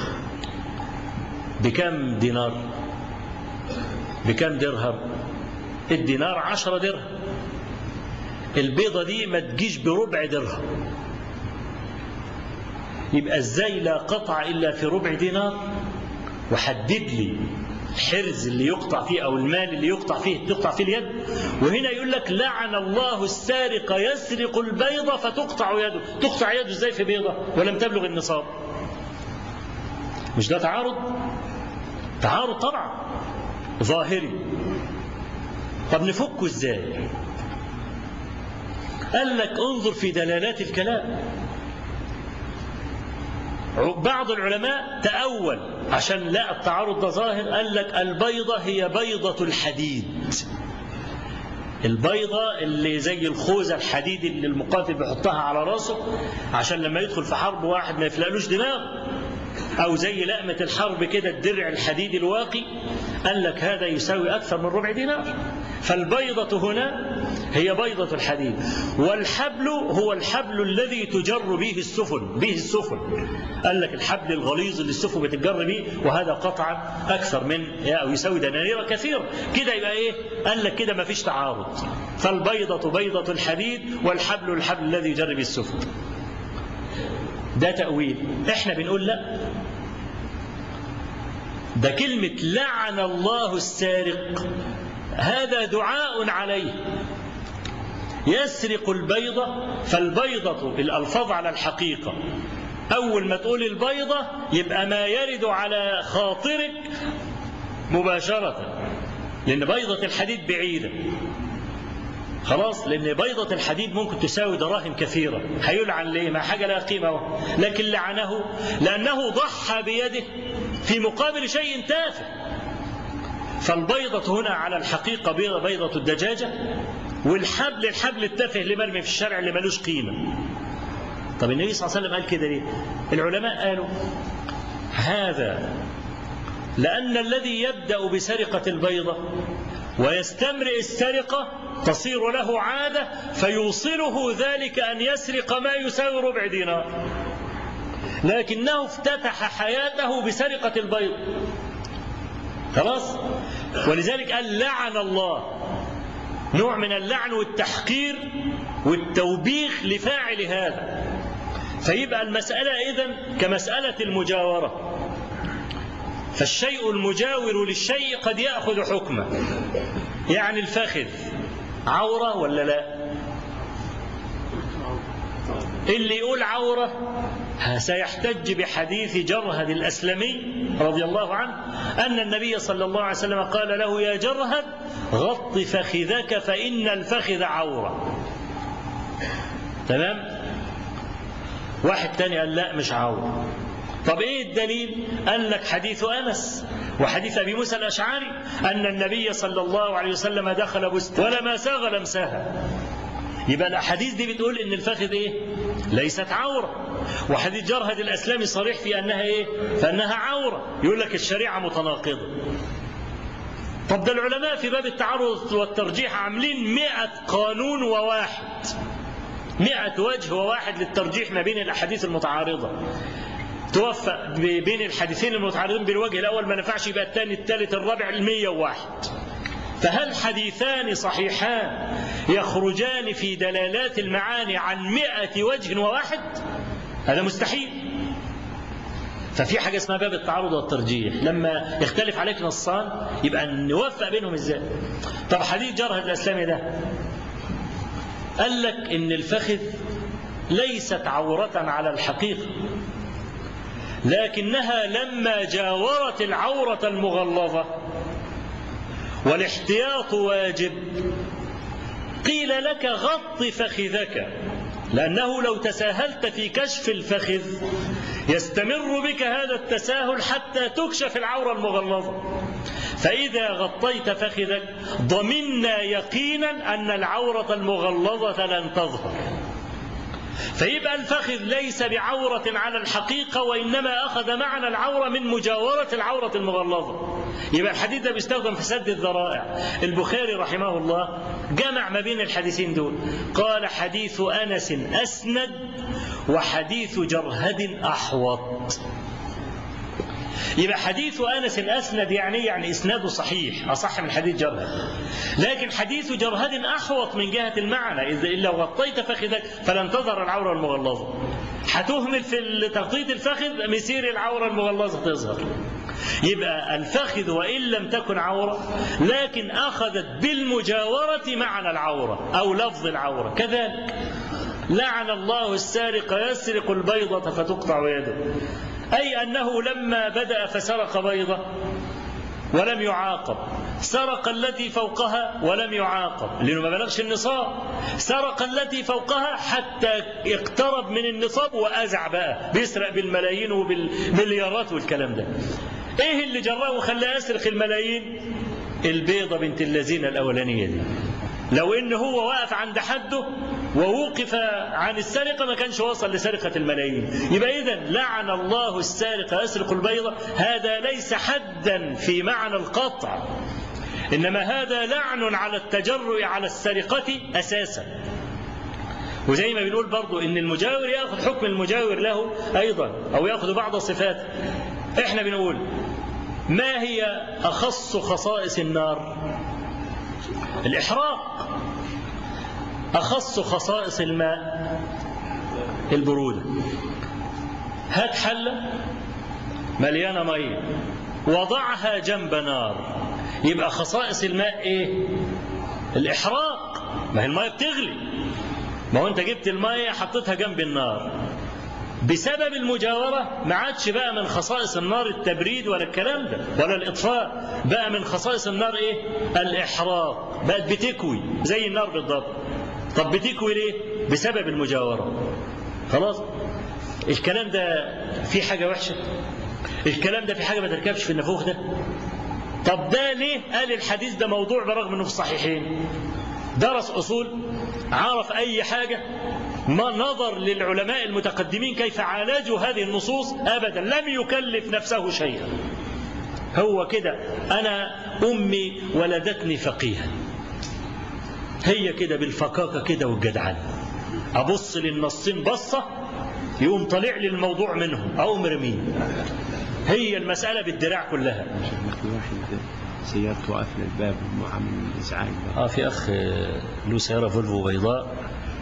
بكم دينار بكم درهم الدينار عشرة درهم البيضة دي ما تجيش بربع درهم يبقى ازاي لا قطع إلا في ربع دينار وحدد لي الحرز اللي يقطع فيه أو المال اللي يقطع فيه تقطع فيه اليد وهنا يقول لك لعن الله السارق يسرق البيضة فتقطع يده تقطع يده ازاي في بيضة ولم تبلغ النصاب مش ده تعارض تعارض طبعا ظاهري طب نفكه ازاي قال لك انظر في دلالات الكلام بعض العلماء تأول عشان لا التعارض ده ظاهر قال لك البيضة هي بيضة الحديد البيضة اللي زي الخوذة الحديد اللي المقاتل بيحطها على راسه عشان لما يدخل في حرب واحد ما يفلقلوش دماغ أو زي لقمة الحرب كده الدرع الحديد الواقي قال لك هذا يساوي أكثر من ربع دينار فالبيضة هنا هي بيضة الحديد والحبل هو الحبل الذي تجر به السفن به السفن قال لك الحبل الغليظ اللي السفن بتجر به وهذا قطعا أكثر من أو يساوي دنانير كثير كده يبقى إيه قال لك كده ما فيش تعارض فالبيضة بيضة الحديد والحبل الحبل الذي يجر به السفن ده تأويل احنا بنقول لا ده كلمة لعن الله السارق هذا دعاء عليه يسرق البيضة فالبيضة الألفاظ على الحقيقة أول ما تقول البيضة يبقى ما يرد على خاطرك مباشرة لأن بيضة الحديد بعيدة خلاص لأن بيضة الحديد ممكن تساوي دراهم كثيرة هيلعن ليه ما حاجة لا قيمة لكن لعنه لأنه ضحى بيده في مقابل شيء تافه فالبيضة هنا على الحقيقة بيضة, بيضة الدجاجة والحبل الحبل التافه اللي مرمي في الشارع اللي ملوش قيمة طب النبي صلى الله عليه وسلم قال كده ليه العلماء قالوا هذا لأن الذي يبدأ بسرقة البيضة ويستمرئ السرقة تصير له عادة فيوصله ذلك أن يسرق ما يساوي ربع دينار لكنه افتتح حياته بسرقة البيض خلاص ولذلك قال لعن الله نوع من اللعن والتحقير والتوبيخ لفاعل هذا فيبقى المسألة إذن كمسألة المجاورة فالشيء المجاور للشيء قد يأخذ حكمه يعني الفخذ عورة ولا لا اللي يقول عورة سيحتج بحديث جرهد الأسلمي رضي الله عنه أن النبي صلى الله عليه وسلم قال له يا جرهد غط فخذك فإن الفخذ عورة تمام واحد تاني قال لا مش عورة طب ايه الدليل قال لك حديث انس وحديث ابي موسى الاشعري ان النبي صلى الله عليه وسلم دخل بستان ولما ساغ لمسها يبقى الاحاديث دي بتقول ان الفخذ ايه ليست عوره وحديث جرهد الاسلامي صريح في انها ايه فانها عوره يقول لك الشريعه متناقضه طب ده العلماء في باب التعرض والترجيح عاملين مئة قانون وواحد مئة وجه وواحد للترجيح ما بين الأحاديث المتعارضة توفق بين الحديثين المتعارضين بالوجه الأول ما نفعش يبقى الثاني الثالث الرابع المية وواحد فهل حديثان صحيحان يخرجان في دلالات المعاني عن مئة وجه وواحد هذا مستحيل ففي حاجة اسمها باب التعارض والترجيح لما يختلف عليك نصان يبقى نوفق بينهم ازاي طب حديث جرهد الإسلامي ده قال لك إن الفخذ ليست عورة على الحقيقة لكنها لما جاورت العورة المغلظة والاحتياط واجب قيل لك غط فخذك لأنه لو تساهلت في كشف الفخذ يستمر بك هذا التساهل حتى تكشف العورة المغلظة فإذا غطيت فخذك ضمنا يقينا أن العورة المغلظة لن تظهر فيبقى الفخذ ليس بعورة على الحقيقة وإنما أخذ معنى العورة من مجاورة العورة المغلظة يبقى الحديث ده بيستخدم في سد الذرائع البخاري رحمه الله جمع ما بين الحديثين دول قال حديث أنس أسند وحديث جرهد أحوط يبقى حديث أنس أسند يعني يعني إسناده صحيح أصح من حديث جرهد لكن حديث جرهد أحوط من جهة المعنى إذا إلا غطيت فخذك فلن تظهر العورة المغلظة هتهمل في تغطية الفخذ مسير العورة المغلظة تظهر يبقى الفخذ وإن لم تكن عورة لكن أخذت بالمجاورة معنى العورة أو لفظ العورة كذلك لعن الله السارق يسرق البيضة فتقطع يده أي أنه لما بدأ فسرق بيضة ولم يعاقب سرق التي فوقها ولم يعاقب لأنه ما بلغش النصاب سرق التي فوقها حتى اقترب من النصاب وأزع بقى بيسرق بالملايين وبالمليارات والكلام ده ايه اللي جراه وخلاه يسرق الملايين البيضة بنت اللذين الأولانية دي لو ان هو وقف عند حده ووقف عن السرقة ما كانش وصل لسرقة الملايين يبقى إذا لعن الله السارق يسرق البيضة هذا ليس حدا في معنى القطع إنما هذا لعن على التجرؤ على السرقة أساسا وزي ما بنقول برضو إن المجاور يأخذ حكم المجاور له أيضا أو يأخذ بعض صفاته إحنا بنقول ما هي أخص خصائص النار الإحراق أخص خصائص الماء البرودة هات حلة مليانة مية وضعها جنب نار يبقى خصائص الماء ايه الإحراق ما هي المية بتغلي ما هو انت جبت المية حطيتها جنب النار بسبب المجاورة ما عادش بقى من خصائص النار التبريد ولا الكلام ده ولا الإطفاء بقى من خصائص النار إيه الإحراق بقت بتكوي زي النار بالضبط طب بتكوي ليه بسبب المجاورة خلاص الكلام ده في حاجة وحشة الكلام ده في حاجة ما تركبش في النفوخ ده طب ده ليه قال الحديث ده موضوع برغم انه في الصحيحين درس اصول عرف اي حاجه ما نظر للعلماء المتقدمين كيف عالجوا هذه النصوص ابدا لم يكلف نفسه شيئا هو كده انا امي ولدتني فقيها هي كده بالفكاكه كده والجدعان ابص للنصين بصه يقوم طالع لي الموضوع منهم اقوم رميه هي المساله بالدراع كلها في واحد سيارته قافله الباب وعامل ازعاج اه في اخ له سياره فولفو بيضاء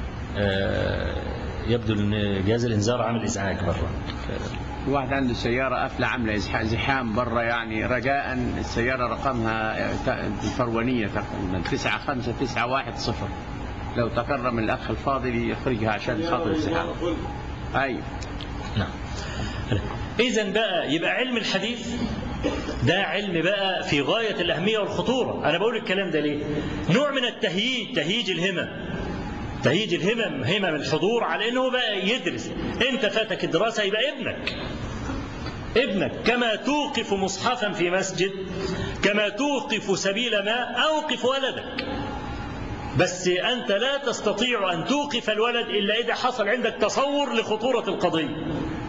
آه يبدو ان جهاز الانذار عامل ازعاج بره في واحد عنده سيارة قافلة عاملة إزح- زحام برا يعني رجاء السيارة رقمها ت- الفرونية تقريبا 95910 لو تكرم الأخ الفاضل يخرجها عشان خاطر الزحام أيوه نعم إذا بقى يبقى علم الحديث ده علم بقى في غاية الأهمية والخطورة أنا بقول الكلام ده ليه نوع من التهييج تهييج الهمم تهييج الهمم همم الحضور على أنه بقى يدرس أنت فاتك الدراسة يبقى ابنك ابنك كما توقف مصحفا في مسجد كما توقف سبيل ماء أوقف ولدك بس أنت لا تستطيع أن توقف الولد إلا إذا حصل عندك تصور لخطورة القضية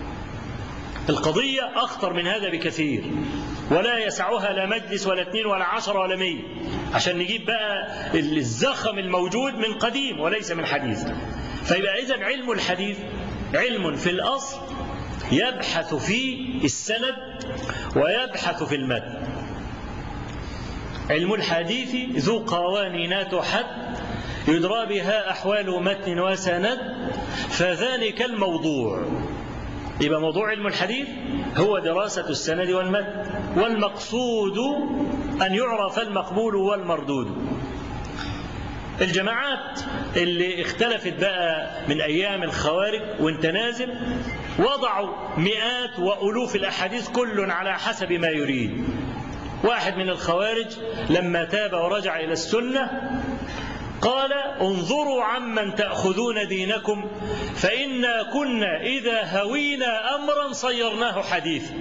القضية أخطر من هذا بكثير ولا يسعها لا مجلس ولا اثنين ولا عشرة ولا مية عشان نجيب بقى الزخم الموجود من قديم وليس من حديث فيبقى إذا علم الحديث علم في الأصل يبحث في السند ويبحث في المتن علم الحديث ذو قوانينات حد يدرى بها أحوال متن وسند فذلك الموضوع يبقى موضوع علم الحديث هو دراسة السند والمتن والمقصود أن يعرف المقبول والمردود الجماعات اللي اختلفت بقى من أيام الخوارج وانت نازل وضعوا مئات وألوف الأحاديث كل على حسب ما يريد واحد من الخوارج لما تاب ورجع إلى السنة قال انظروا عمن تأخذون دينكم فإنا كنا إذا هوينا أمرا صيرناه حديثا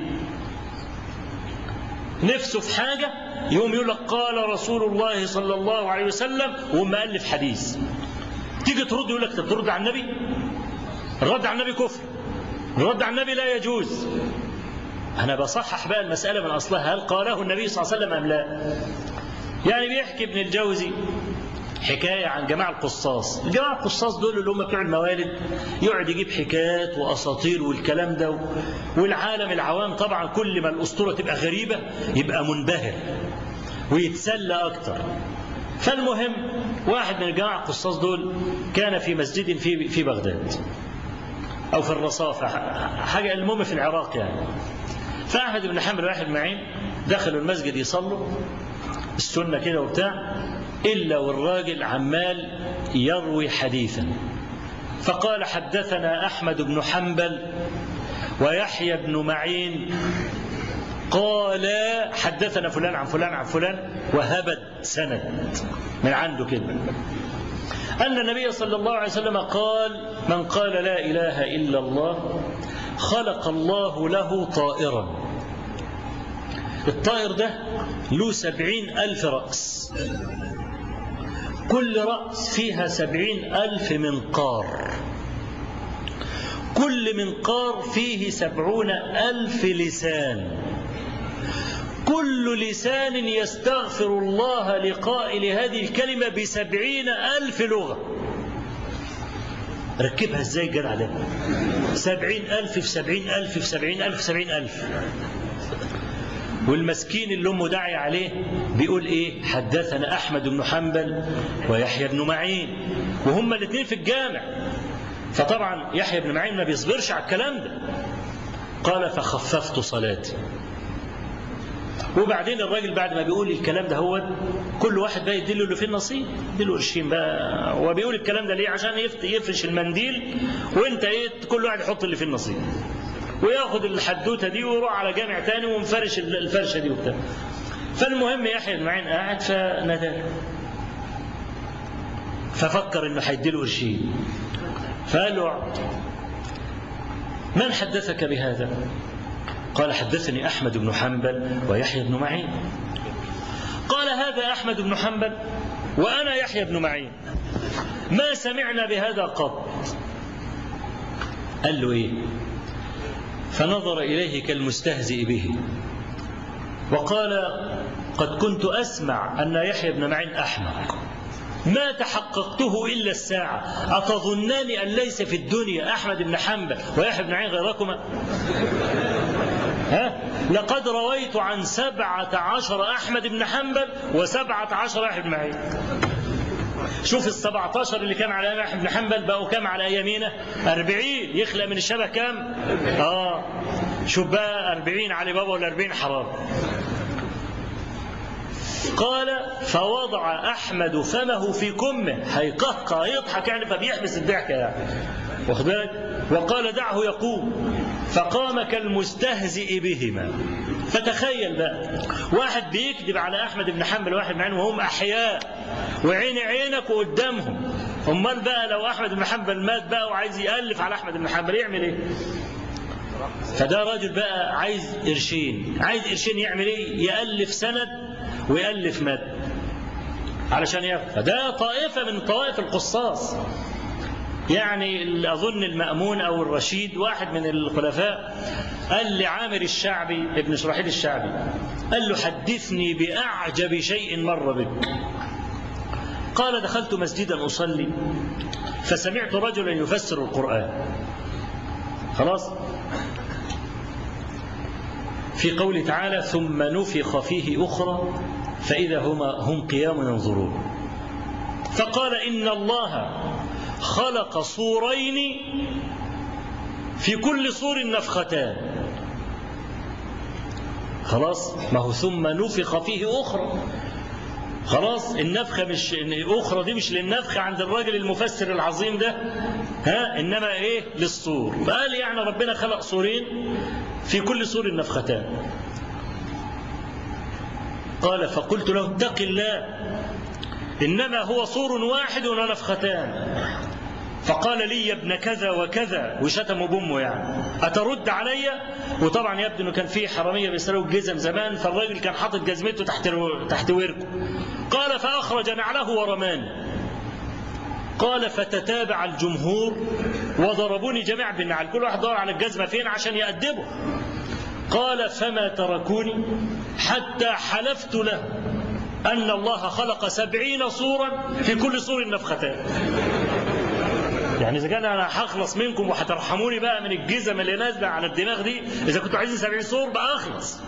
نفسه في حاجة يوم يقول لك قال رسول الله صلى الله عليه وسلم وما ألف حديث تيجي ترد يقول لك طب ترد على النبي الرد على النبي كفر الرد على النبي لا يجوز أنا بصحح بقى المسألة من أصلها هل قاله النبي صلى الله عليه وسلم أم لا يعني بيحكي ابن الجوزي حكاية عن جماعة القصاص الجماعة القصاص دول اللي هم بتوع الموالد يقعد يجيب حكايات وأساطير والكلام ده والعالم العوام طبعا كل ما الأسطورة تبقى غريبة يبقى منبهر ويتسلى أكتر فالمهم واحد من الجماعة القصاص دول كان في مسجد في في بغداد أو في الرصافة حاجة المهم في العراق يعني فأحمد بن حنبل واحد معين دخلوا المسجد يصلوا السنة كده وبتاع إلا والراجل عمال يروي حديثا فقال حدثنا أحمد بن حنبل ويحيى بن معين قال حدثنا فلان عن فلان عن فلان وهبد سند من عنده كده أن النبي صلى الله عليه وسلم قال من قال لا إله إلا الله خلق الله له طائرا الطائر ده له سبعين ألف رأس كل رأس فيها سبعين ألف منقار كل منقار فيه سبعون ألف لسان كل لسان يستغفر الله لقائل هذه الكلمة بسبعين ألف لغة ركبها ازاي الجدع ده سبعين ألف في سبعين ألف في سبعين ألف في سبعين ألف والمسكين اللي امه داعي عليه بيقول ايه حدثنا احمد بن حنبل ويحيى بن معين وهما الاثنين في الجامع فطبعا يحيى بن معين ما بيصبرش على الكلام ده قال فخففت صلاتي وبعدين الراجل بعد ما بيقول الكلام ده هو كل واحد بقى يديله اللي فيه النصيب يديله قرشين بقى وبيقول الكلام ده ليه عشان يفرش المنديل وانت ايه كل واحد يحط اللي فيه النصيب وياخد الحدوته دي ويروح على جامع تاني ومفرش الفرشه دي وبتاع فالمهم يحيى بن معين قاعد فنادى ففكر انه هيديله قرشين فقال له من حدثك بهذا؟ قال حدثني احمد بن حنبل ويحيى بن معين قال هذا احمد بن حنبل وانا يحيى بن معين ما سمعنا بهذا قط قال له ايه فنظر إليه كالمستهزئ به وقال قد كنت أسمع أن يحيى بن معين أحمق ما تحققته إلا الساعة أتظنان أن ليس في الدنيا أحمد بن حنبل ويحيى بن معين غيركما ها؟ لقد رويت عن سبعة عشر أحمد بن حنبل وسبعة عشر يحيى بن معين شوف ال 17 اللي كان على ايام احمد بن حنبل بقوا كام على ايامينا 40 يخلق من الشبه كام اه شوف بقى 40 علي بابا ولا 40 حرام قال فوضع احمد فمه في كمه هيقهقه هيضحك يعني فبيحبس الضحكه يعني واخد بالك وقال دعه يقوم فقام كالمستهزئ بهما فتخيل بقى واحد بيكذب على احمد بن حنبل واحد معين وهم احياء وعين عينك وقدامهم امال بقى لو احمد بن حنبل مات بقى وعايز يالف على احمد بن حنبل يعمل ايه فده راجل بقى عايز قرشين عايز قرشين يعمل ايه يالف سند ويالف مد علشان ياخد فده طائفه من طوائف القصاص يعني أظن المأمون أو الرشيد واحد من الخلفاء قال لعامر الشعبي ابن شرحيل الشعبي قال له حدثني بأعجب شيء مر بك قال دخلت مسجدا أصلي فسمعت رجلا يفسر القرآن خلاص في قوله تعالى ثم نفخ فيه أخرى فإذا هما هم قيام ينظرون فقال إن الله خلق صورين في كل صور نفختان خلاص ما هو ثم نفخ فيه أخرى خلاص النفخة مش الأخرى دي مش للنفخة عند الراجل المفسر العظيم ده ها إنما إيه للصور فقال يعني ربنا خلق صورين في كل صور نفختان قال فقلت له اتق الله إنما هو صور واحد ونفختان فقال لي يا ابن كذا وكذا وشتموا بامه يعني اترد علي وطبعا يبدو انه كان في حراميه بيسرقوا الجزم زمان فالراجل كان حاطط جزمته تحت تحت وركه قال فاخرج نعله ورماني قال فتتابع الجمهور وضربوني جميعا بالنعل كل واحد دور على الجزمه فين عشان يأدبه قال فما تركوني حتى حلفت له أن الله خلق سبعين صورا في كل صور نفختان يعني إذا كان أنا هخلص منكم وهترحموني بقى من الجزم اللي نازلة على الدماغ دي إذا كنتوا عايزين سبعين صور بقى أخلص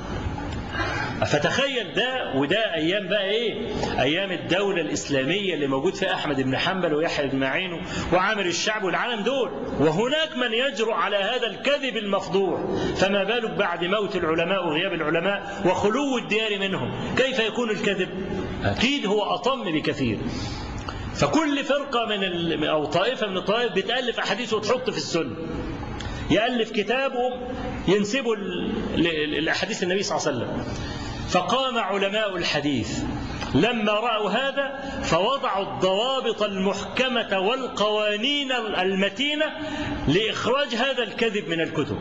فتخيل ده وده ايام بقى ايه ايام الدوله الاسلاميه اللي موجود فيها احمد بن حنبل ويحيى بن معين وعامر الشعب والعالم دول وهناك من يجرؤ على هذا الكذب المفضوح فما بالك بعد موت العلماء وغياب العلماء وخلو الديار منهم كيف يكون الكذب اكيد هو اطم بكثير فكل فرقه من ال... او طائفه من الطوائف بتالف احاديث وتحط في السنه يالف كتابه ينسبه الاحاديث النبي صلى الله عليه وسلم فقام علماء الحديث لما رأوا هذا فوضعوا الضوابط المحكمة والقوانين المتينة لإخراج هذا الكذب من الكتب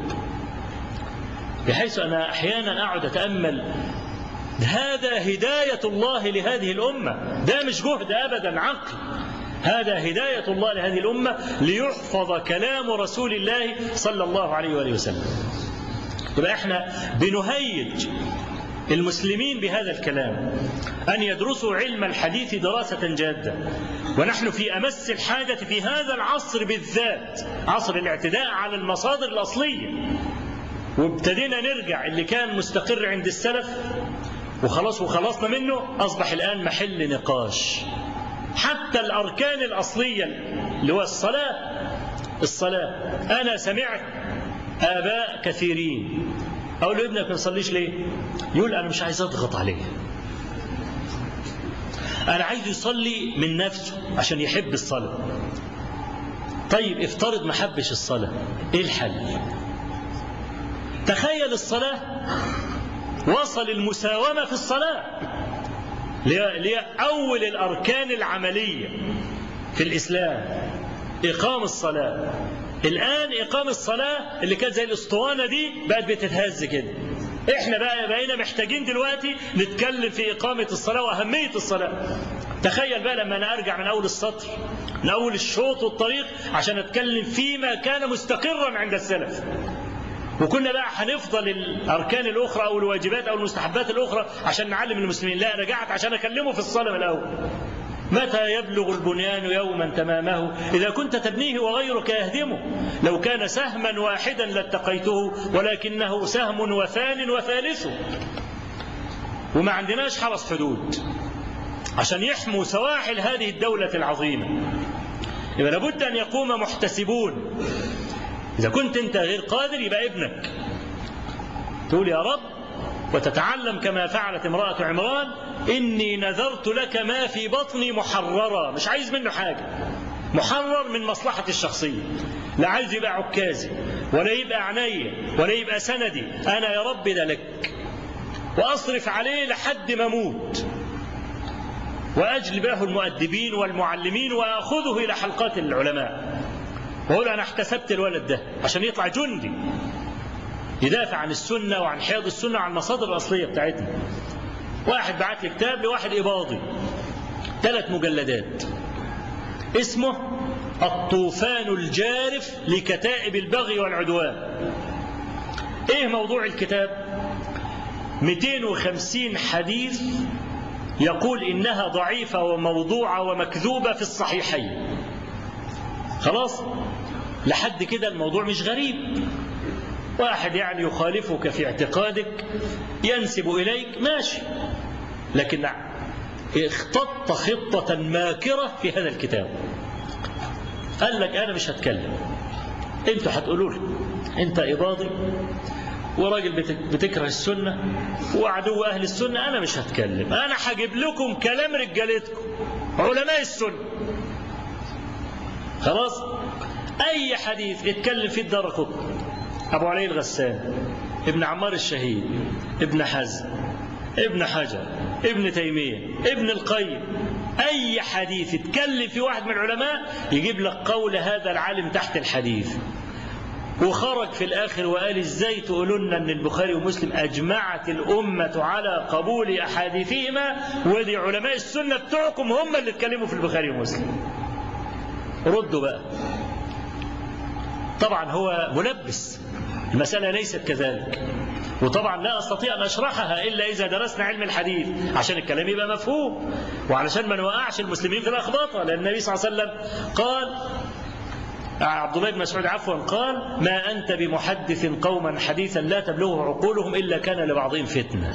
بحيث أنا أحيانا أقعد أتأمل هذا هداية الله لهذه الأمة ده مش جهد أبدا عقل هذا هداية الله لهذه الأمة ليحفظ كلام رسول الله صلى الله عليه وآله وسلم يبقى احنا بنهيج المسلمين بهذا الكلام أن يدرسوا علم الحديث دراسة جادة ونحن في أمس الحاجة في هذا العصر بالذات عصر الاعتداء على المصادر الأصلية وابتدينا نرجع اللي كان مستقر عند السلف وخلاص وخلصنا منه أصبح الآن محل نقاش حتى الأركان الأصلية اللي هو الصلاة الصلاة أنا سمعت آباء كثيرين أقول له ابنك ما يصليش ليه؟ يقول أنا مش عايز أضغط عليه أنا عايز يصلي من نفسه عشان يحب الصلاة طيب افترض ما حبش الصلاة إيه الحل؟ تخيل الصلاة وصل المساومة في الصلاة اللي هي أول الأركان العملية في الإسلام إقام الصلاة الآن إقام الصلاة اللي كانت زي الأسطوانة دي بقت بتتهز كده احنا بقى بقينا محتاجين دلوقتي نتكلم في إقامة الصلاة وأهمية الصلاة تخيل بقى لما أنا أرجع من أول السطر من أول الشوط والطريق عشان أتكلم فيما كان مستقرا عند السلف وكنا بقى هنفضل الاركان الاخرى او الواجبات او المستحبات الاخرى عشان نعلم المسلمين لا رجعت عشان اكلمه في الصلاه من الاول متى يبلغ البنيان يوما تمامه إذا كنت تبنيه وغيرك يهدمه لو كان سهما واحدا لاتقيته ولكنه سهم وثان وثالث وما عندناش حرس حدود عشان يحموا سواحل هذه الدولة العظيمة يبقى لابد أن يقوم محتسبون إذا كنت أنت غير قادر يبقى ابنك تقول يا رب وتتعلم كما فعلت امرأة عمران إني نذرت لك ما في بطني محررا مش عايز منه حاجة محرر من مصلحة الشخصية لا عايز يبقى عكازي ولا يبقى عناية ولا يبقى سندي أنا يا رب ده لك وأصرف عليه لحد ما أموت وأجلب له المؤدبين والمعلمين وأخذه إلى حلقات العلماء وأقول أنا احتسبت الولد ده عشان يطلع جندي يدافع عن السنة وعن حياض السنة وعن المصادر الأصلية بتاعتنا واحد بعت لي كتاب لواحد إباضي ثلاث مجلدات اسمه الطوفان الجارف لكتائب البغي والعدوان ايه موضوع الكتاب 250 حديث يقول انها ضعيفه وموضوعه ومكذوبه في الصحيحين خلاص لحد كده الموضوع مش غريب واحد يعني يخالفك في اعتقادك ينسب إليك ماشي لكن اختط خطة ماكرة في هذا الكتاب قال لك أنا مش هتكلم انتوا هتقولوا لي أنت إباضي وراجل بتكره السنة وعدو أهل السنة أنا مش هتكلم أنا هجيب لكم كلام رجالتكم علماء السنة خلاص أي حديث اتكلم فيه الدار قطب أبو علي الغسان ابن عمار الشهيد ابن حزم ابن حجر ابن تيمية ابن القيم أي حديث اتكلم في واحد من العلماء يجيب لك قول هذا العالم تحت الحديث وخرج في الآخر وقال إزاي تقولون أن البخاري ومسلم أجمعت الأمة على قبول أحاديثهما ودي علماء السنة بتوعكم هم اللي اتكلموا في البخاري ومسلم ردوا بقى طبعا هو ملبس المسألة ليست كذلك وطبعا لا أستطيع أن أشرحها إلا إذا درسنا علم الحديث عشان الكلام يبقى مفهوم وعلشان ما نوقعش المسلمين في الأخباطة لأن النبي صلى الله عليه وسلم قال عبد الله بن مسعود عفوا قال ما أنت بمحدث قوما حديثا لا تبلغه عقولهم إلا كان لبعضهم فتنة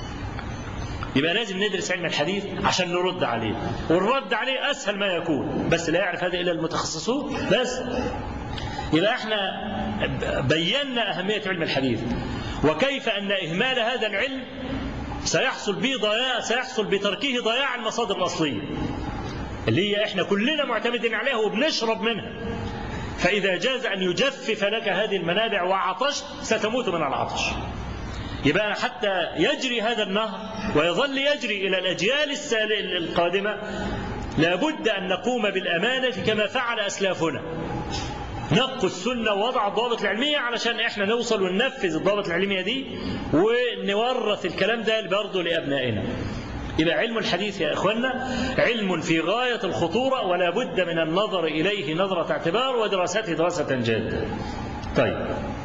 يبقى لازم ندرس علم الحديث عشان نرد عليه والرد عليه أسهل ما يكون بس لا يعرف هذا إلا المتخصصون بس يبقى احنا بينا أهمية علم الحديث وكيف أن إهمال هذا العلم سيحصل به ضياع سيحصل بتركه ضياع المصادر الأصلية اللي هي احنا كلنا معتمدين عليها وبنشرب منها فإذا جاز أن يجفف لك هذه المنابع وعطشت ستموت من العطش يبقى حتى يجري هذا النهر ويظل يجري إلى الأجيال القادمة لابد أن نقوم بالأمانة كما فعل أسلافنا نقوا السنة ووضع الضوابط العلمية علشان احنا نوصل وننفذ الضوابط العلمية دي ونورث الكلام ده برضه لأبنائنا يبقى علم الحديث يا إخوانا علم في غاية الخطورة ولا بد من النظر إليه نظرة اعتبار ودراسته دراسة جادة طيب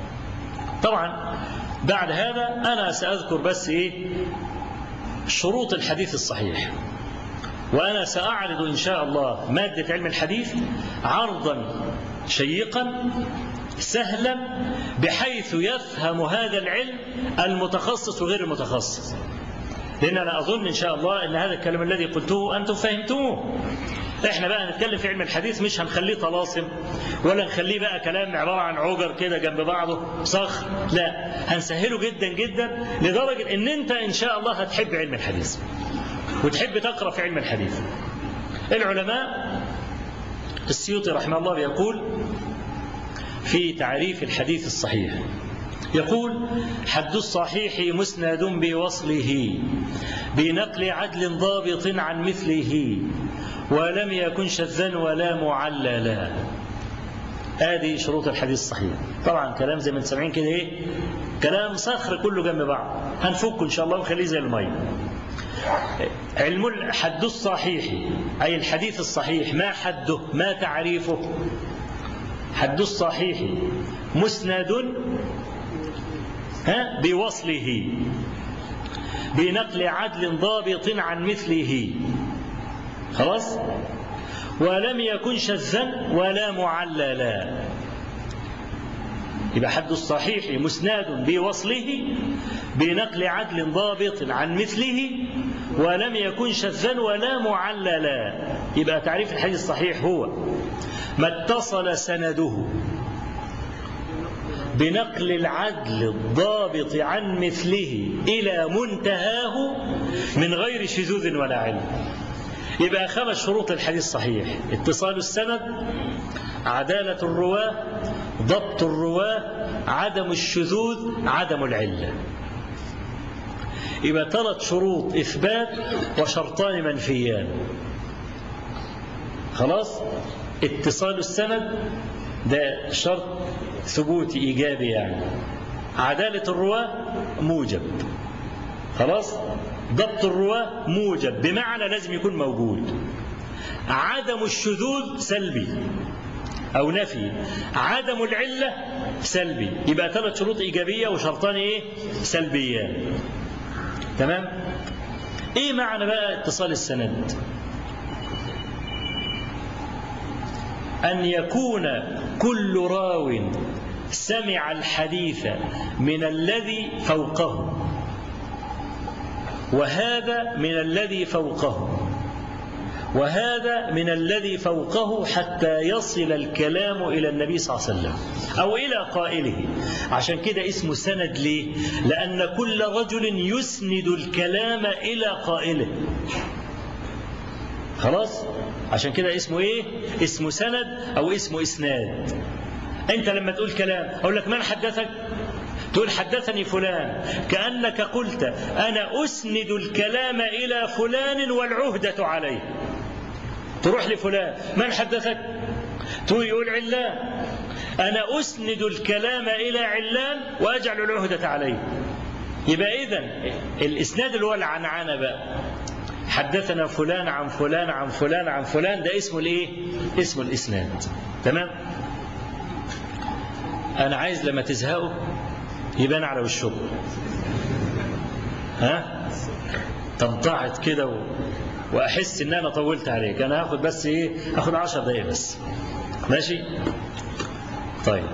طبعا بعد هذا أنا سأذكر بس إيه شروط الحديث الصحيح وأنا سأعرض إن شاء الله مادة علم الحديث عرضا شيقا سهلا بحيث يفهم هذا العلم المتخصص وغير المتخصص لأن أنا أظن إن شاء الله أن هذا الكلام الذي قلته أنتم فهمتوه احنا بقى نتكلم في علم الحديث مش هنخليه طلاسم ولا نخليه بقى كلام عبارة عن عجر كده جنب بعضه صخر لا هنسهله جدا جدا لدرجة ان انت ان شاء الله هتحب علم الحديث وتحب تقرأ في علم الحديث العلماء السيوطي رحمه الله يقول في تعريف الحديث الصحيح يقول حد الصحيح مسند بوصله بنقل عدل ضابط عن مثله ولم يكن شذا ولا معللا هذه شروط الحديث الصحيح طبعا كلام زي ما انتم سامعين كده ايه كلام صخر كله جنب بعض هنفكه ان شاء الله ونخليه زي الميه علم الحد الصحيح أي الحديث الصحيح ما حده ما تعريفه حد الصحيح مسند ها بوصله بنقل عدل ضابط عن مثله خلاص ولم يكن شذا ولا معللا يبقى حد الصحيح مسناد بوصله بنقل عدل ضابط عن مثله ولم يكن شذا ولا معللا يبقى تعريف الحديث الصحيح هو ما اتصل سنده بنقل العدل الضابط عن مثله إلى منتهاه من غير شذوذ ولا علم يبقى خمس شروط الحديث الصحيح اتصال السند عدالة الرواة ضبط الرواة عدم الشذوذ عدم العلة يبقى ثلاث شروط إثبات وشرطان منفيان خلاص اتصال السند ده شرط ثبوتي إيجابي يعني عدالة الرواة موجب خلاص ضبط الرواة موجب بمعنى لازم يكون موجود عدم الشذوذ سلبي أو نفي عدم العلة سلبي يبقى ثلاث شروط إيجابية وشرطان إيه سلبيان تمام إيه معنى بقى اتصال السند أن يكون كل راو سمع الحديث من الذي فوقه وهذا من الذي فوقه وهذا من الذي فوقه حتى يصل الكلام إلى النبي صلى الله عليه وسلم أو إلى قائله عشان كده اسمه سند ليه لأن كل رجل يسند الكلام إلى قائله خلاص عشان كده اسمه ايه اسمه سند او اسمه اسناد انت لما تقول كلام اقول لك من حدثك تقول حدثني فلان كانك قلت انا اسند الكلام الى فلان والعهده عليه تروح لفلان من حدثك تقول يقول علان انا اسند الكلام الى علان واجعل العهده عليه يبقى اذا الاسناد اللي هو العنعنه بقى حدثنا فلان عن فلان عن فلان عن فلان ده اسمه الايه اسمه الاسناد تمام انا عايز لما تزهقوا يبان على وشكم ها تمتعض كده و... واحس ان انا طولت عليك انا هاخد بس ايه هاخد عشر دقايق بس ماشي طيب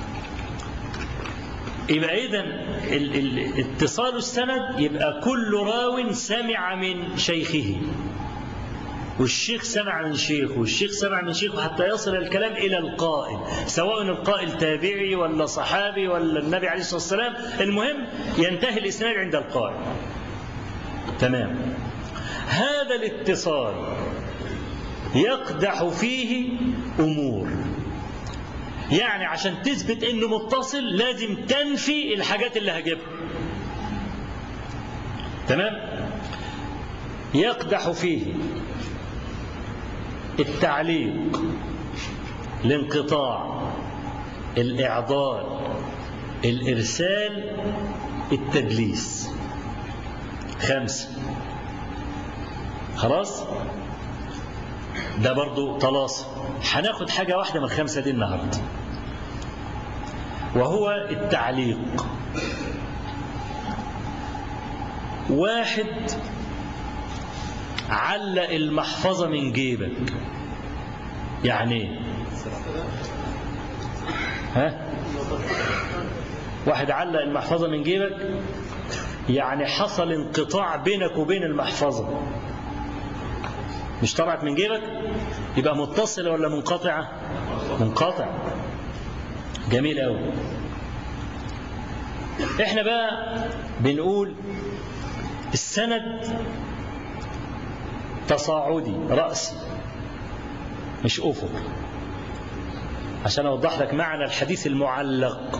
يبقى اذا اتصال السند يبقى كل راو سمع من شيخه والشيخ سمع من شيخه والشيخ سمع من شيخه حتى يصل الكلام إلى القائل سواء القائل تابعي ولا صحابي ولا النبي عليه الصلاة والسلام المهم ينتهي الإسناد عند القائل تمام هذا الاتصال يقدح فيه أمور يعني عشان تثبت انه متصل لازم تنفي الحاجات اللي هجيبها تمام يقدح فيه التعليق الانقطاع الاعضال الارسال التدليس خمسه خلاص ده برضو طلاس هناخد حاجة واحدة من الخمسة دي النهاردة وهو التعليق واحد علق المحفظة من جيبك يعني ايه ها واحد علق المحفظة من جيبك يعني حصل انقطاع بينك وبين المحفظة مش طلعت من جيبك يبقى متصلة ولا منقطعة منقطع جميل قوي احنا بقى بنقول السند تصاعدي رأسي مش أفق عشان أوضح لك معنى الحديث المعلق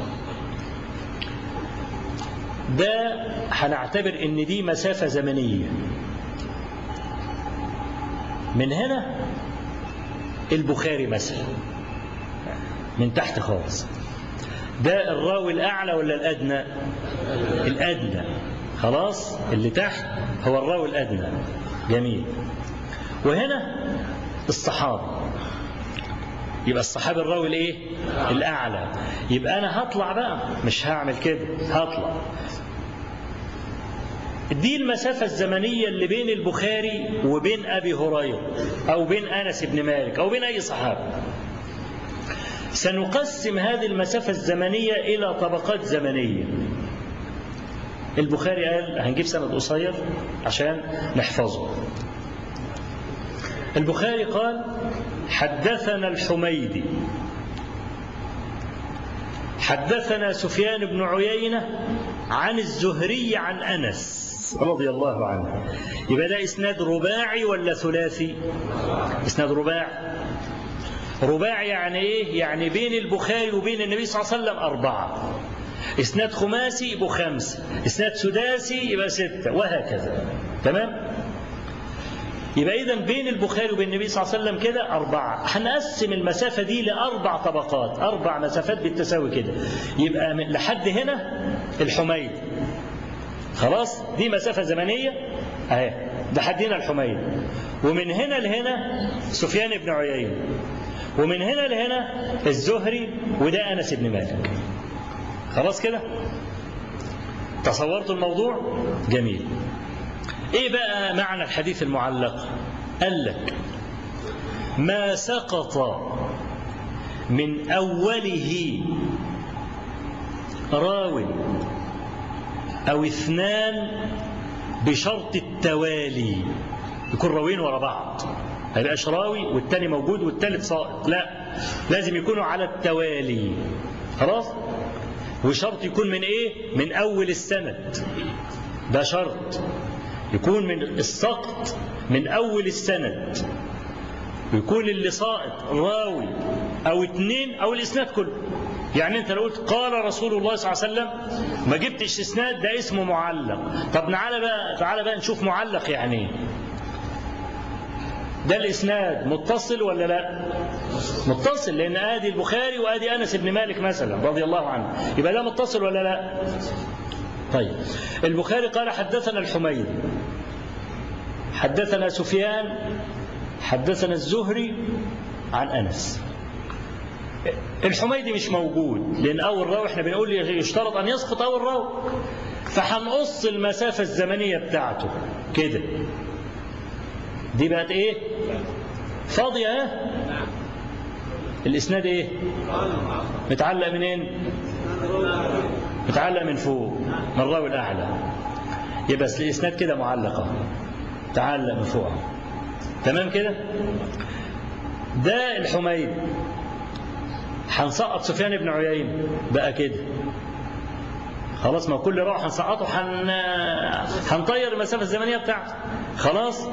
ده هنعتبر ان دي مسافة زمنية من هنا البخاري مثلا من تحت خالص ده الراوي الأعلى ولا الأدنى الأدنى خلاص اللي تحت هو الراوي الأدنى جميل وهنا الصحابة يبقى الصحابي الراوي الايه الاعلى يبقى انا هطلع بقى مش هعمل كده هطلع دي المسافة الزمنية اللي بين البخاري وبين أبي هريرة أو بين أنس بن مالك أو بين أي صحابي سنقسم هذه المسافة الزمنية إلى طبقات زمنية البخاري قال هنجيب سند قصير عشان نحفظه البخاري قال حدثنا الحميدي حدثنا سفيان بن عيينة عن الزهري عن أنس رضي الله عنه يبقى ده إسناد رباعي ولا ثلاثي إسناد رباعي رباعي يعني إيه يعني بين البخاري وبين النبي صلى الله عليه وسلم أربعة إسناد خماسي يبقى خمسة إسناد سداسي يبقى ستة وهكذا تمام يبقى إذا بين البخاري وبين النبي صلى الله عليه وسلم كده أربعة هنقسم المسافة دي لأربع طبقات أربع مسافات بالتساوي كده يبقى من لحد هنا الحميد خلاص دي مسافة زمنية أهي لحد هنا الحميد ومن هنا لهنا سفيان بن عيينة ومن هنا لهنا الزهري وده أنس بن مالك خلاص كده تصورت الموضوع جميل ايه بقى معنى الحديث المعلق قال لك ما سقط من اوله راو او اثنان بشرط التوالي يكون راوين ورا بعض ما يبقاش راوي والتاني موجود والتالت ساقط لا لازم يكونوا على التوالي خلاص وشرط يكون من ايه من اول السند ده شرط يكون من السقط من اول السند ويكون اللي ساقط راوي او اتنين او الاسناد كله يعني انت لو قلت قال رسول الله صلى الله عليه وسلم ما جبتش اسناد ده اسمه معلق طب تعالى بقى تعالى بقى نشوف معلق يعني ايه ده الاسناد متصل ولا لا متصل لان ادي البخاري وادي انس بن مالك مثلا رضي الله عنه يبقى ده متصل ولا لا طيب البخاري قال حدثنا الحميدي حدثنا سفيان حدثنا الزهري عن انس الحميدي مش موجود لان اول راوي احنا بنقول يشترط ان يسقط اول راوي فهنقص المسافه الزمنيه بتاعته كده دي بقت ايه فاضيه ها الاسناد ايه متعلق منين متعلق من فوق من الراوي الاعلى يبقى الاسناد كده معلقه تعلق من فوق تمام كده ده الحميد هنسقط سفيان بن عيينة بقى كده خلاص ما كل راوي هنسقطه حن... هنطير المسافة الزمنية بتاعته خلاص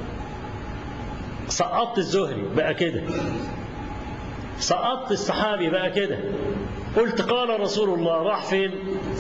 سقطت الزهري بقى كده سقطت الصحابي بقى كده قلت قال رسول الله راح فين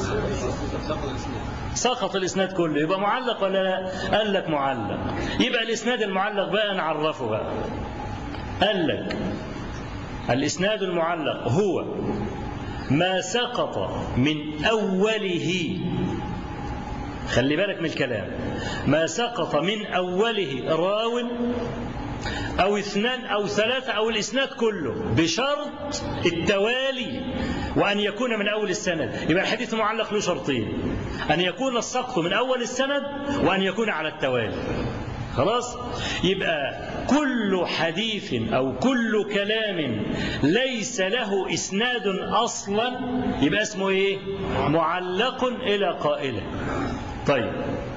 سقط الاسناد كله يبقى معلق ولا لا قال لك معلق يبقى الاسناد المعلق بقى نعرفه بقى قال لك الاسناد المعلق هو ما سقط من اوله خلي بالك من الكلام ما سقط من اوله راو أو اثنان أو ثلاثة أو الإسناد كله بشرط التوالي وأن يكون من أول السند يبقى الحديث معلق له شرطين أن يكون السقط من أول السند وأن يكون على التوالي خلاص يبقى كل حديث أو كل كلام ليس له إسناد أصلا يبقى اسمه إيه معلق إلى قائله طيب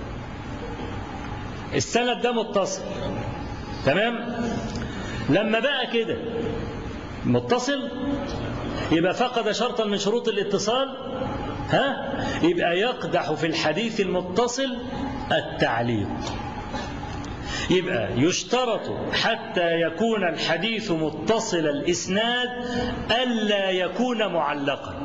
السند ده متصل تمام لما بقى كده متصل يبقى فقد شرطا من شروط الاتصال ها يبقى يقدح في الحديث المتصل التعليق يبقى يشترط حتى يكون الحديث متصل الإسناد ألا يكون معلقا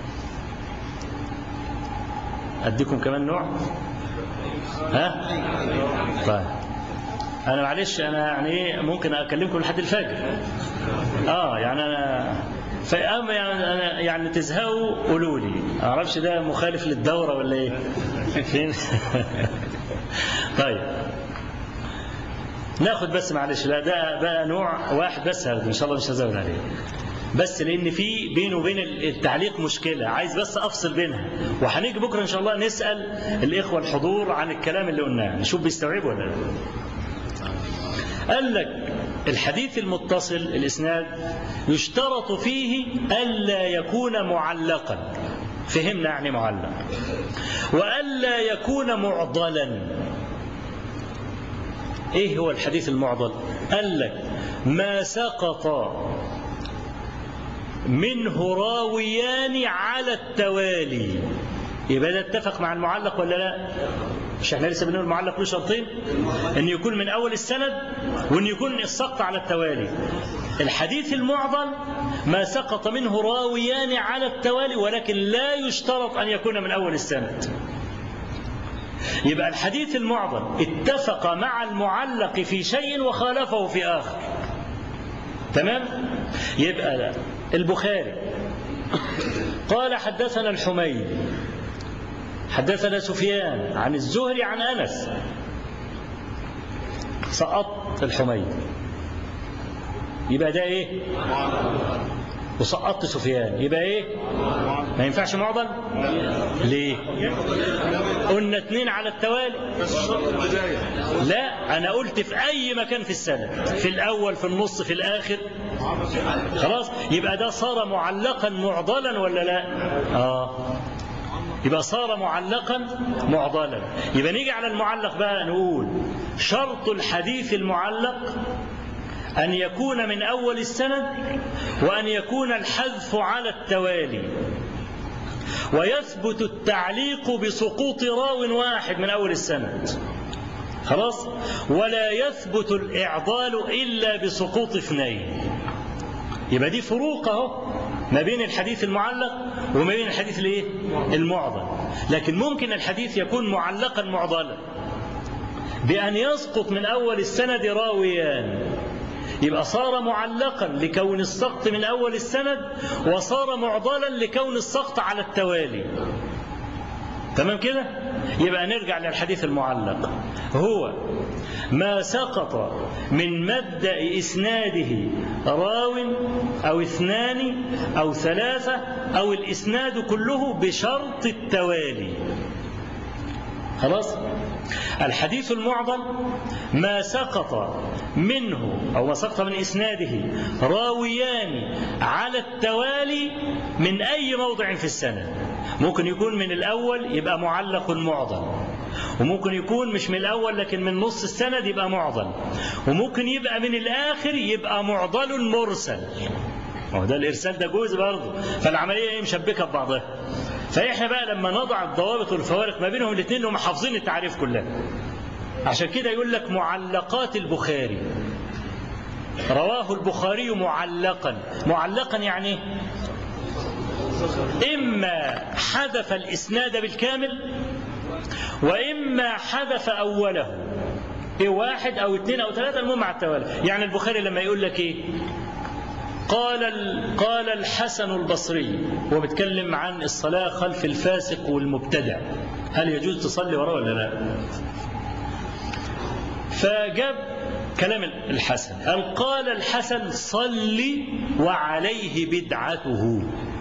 أديكم كمان نوع ها طيب أنا معلش أنا يعني إيه ممكن أكلمكم لحد الفجر آه يعني أنا فأما يعني أنا يعني تزهقوا قولوا لي ما أعرفش ده مخالف للدورة ولا إيه فين طيب ناخد بس معلش لا ده بقى نوع واحد بس هذا ان شاء الله مش هزود عليه بس لان في بينه وبين التعليق مشكله عايز بس افصل بينها وهنيجي بكره ان شاء الله نسال الاخوه الحضور عن الكلام اللي قلناه نشوف بيستوعبوا ولا لا قال لك الحديث المتصل الاسناد يشترط فيه الا يكون معلقا فهمنا يعني معلق والا يكون معضلا ايه هو الحديث المعضل قال لك ما سقط منه راويان على التوالي يبقى ده اتفق مع المعلق ولا لا مش احنا لسه بنقول المعلق له شرطين ان يكون من اول السند وان يكون السقط على التوالي الحديث المعضل ما سقط منه راويان على التوالي ولكن لا يشترط ان يكون من اول السند يبقى الحديث المعضل اتفق مع المعلق في شيء وخالفه في آخر تمام يبقى البخاري قال حدثنا الحميد حدثنا سفيان عن الزهري عن أنس سقطت الحميد يبقى ده ايه وسقطت سفيان يبقى ايه ما ينفعش معضل ليه قلنا اتنين على التوالي لا انا قلت في اي مكان في السنة في الاول في النص في الاخر خلاص يبقى ده صار معلقا معضلا ولا لا اه يبقى صار معلقا معضلا يبقى نيجي على المعلق بقى نقول شرط الحديث المعلق أن يكون من أول السند وأن يكون الحذف على التوالي ويثبت التعليق بسقوط راو واحد من أول السند خلاص ولا يثبت الإعضال إلا بسقوط اثنين يبقى دي فروق اهو ما بين الحديث المعلق وما بين الحديث الايه المعضل لكن ممكن الحديث يكون معلقا معضلا بأن يسقط من أول السند راويان يبقى صار معلقا لكون السقط من أول السند وصار معضلا لكون السقط على التوالي تمام كده يبقى نرجع للحديث المعلق هو ما سقط من مبدأ إسناده راو أو اثنان أو ثلاثة أو الإسناد كله بشرط التوالي خلاص الحديث المعضل ما سقط منه أو ما سقط من إسناده راويان على التوالي من أي موضع في السنة ممكن يكون من الأول يبقى معلق معضل وممكن يكون مش من الأول لكن من نص السند يبقى معضل وممكن يبقى من الآخر يبقى معضل مرسل هو ده الإرسال ده جزء برضه فالعملية ايه مشبكة ببعضها فإحنا بقى لما نضع الضوابط والفوارق ما بينهم الاثنين هم حافظين التعريف كلها عشان كده يقول لك معلقات البخاري رواه البخاري معلقا معلقا يعني إما حذف الإسناد بالكامل وإما حذف أوله إيه واحد أو اثنين أو ثلاثة المهم على التوالي يعني البخاري لما يقول لك إيه قال قال الحسن البصري هو بيتكلم عن الصلاة خلف الفاسق والمبتدع هل يجوز تصلي وراه ولا لا فجاب كلام الحسن قال قال الحسن صل وعليه بدعته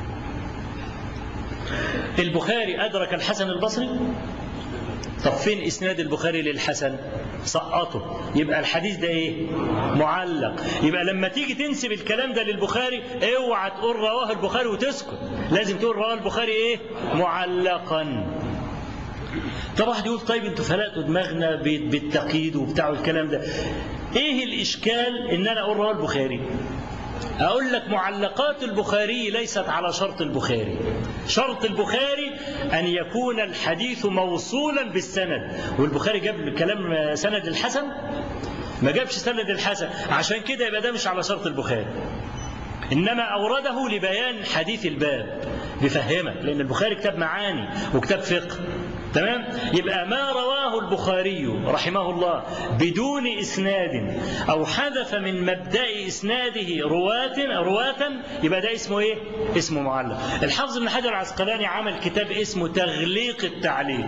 البخاري أدرك الحسن البصري طب فين إسناد البخاري للحسن سقطه يبقى الحديث ده ايه معلق يبقى لما تيجي تنسب الكلام ده للبخاري اوعى تقول رواه البخاري وتسكت لازم تقول رواه البخاري ايه معلقا طب واحد يقول طيب انتوا فلقتوا دماغنا بالتقييد وبتاع الكلام ده ايه الاشكال ان انا اقول رواه البخاري أقول لك معلقات البخاري ليست على شرط البخاري شرط البخاري أن يكون الحديث موصولا بالسند والبخاري جاب كلام سند الحسن ما جابش سند الحسن عشان كده يبقى ده مش على شرط البخاري إنما أورده لبيان حديث الباب بيفهمك لأن البخاري كتاب معاني وكتاب فقه تمام يبقى ما رواه البخاري رحمه الله بدون إسناد أو حذف من مبدأ إسناده رواة رواة يبقى ده اسمه إيه؟ اسمه معلق الحافظ ابن حجر العسقلاني عمل كتاب اسمه تغليق التعليق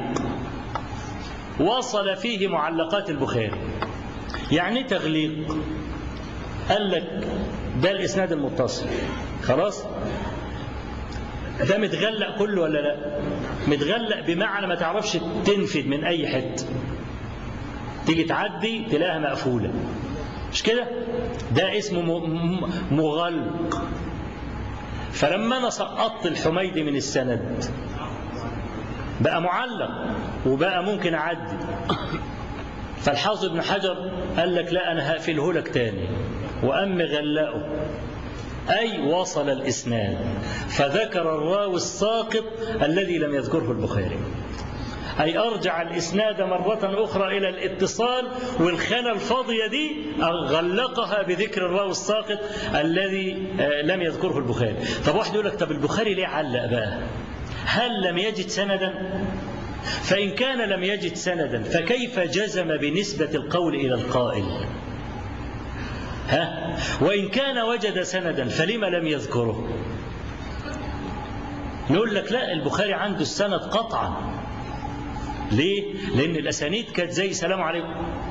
وصل فيه معلقات البخاري يعني تغليق قال لك ده الإسناد المتصل خلاص ده متغلق كله ولا لا متغلق بمعنى ما تعرفش تنفذ من أي حتة تيجي تعدي تلاقيها مقفولة مش كده ده اسمه مغلق فلما أنا سقطت الحميدي من السند بقى معلق وبقى ممكن أعدي فالحافظ ابن حجر قال لك لا أنا هقفله لك تاني وأم غلقه أي وصل الإسناد فذكر الراوي الساقط الذي لم يذكره البخاري أي أرجع الإسناد مرة أخرى إلى الاتصال والخانة الفاضية دي غلقها بذكر الراوي الساقط الذي لم يذكره البخاري طب واحد يقول لك طب البخاري ليه علق بقى هل لم يجد سندا فإن كان لم يجد سندا فكيف جزم بنسبة القول إلى القائل ها وإن كان وجد سندا فلما لم يذكره نقول لك لا البخاري عنده السند قطعا ليه لأن الأسانيد كانت زي سلام عليكم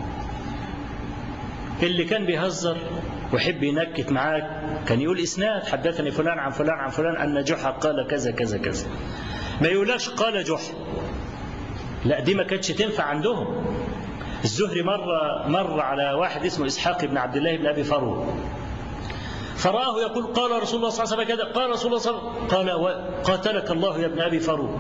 اللي كان بيهزر ويحب ينكت معاك كان يقول إسناد حدثني فلان عن فلان عن فلان أن جحا قال كذا كذا كذا ما يقولكش قال جحا لا دي ما كانتش تنفع عندهم الزهري مرة مر على واحد اسمه إسحاق بن عبد الله بن أبي فروه فرآه يقول قال رسول الله صلى الله عليه وسلم كذا قال رسول الله صلى الله عليه وسلم قال قاتلك الله يا ابن أبي فروه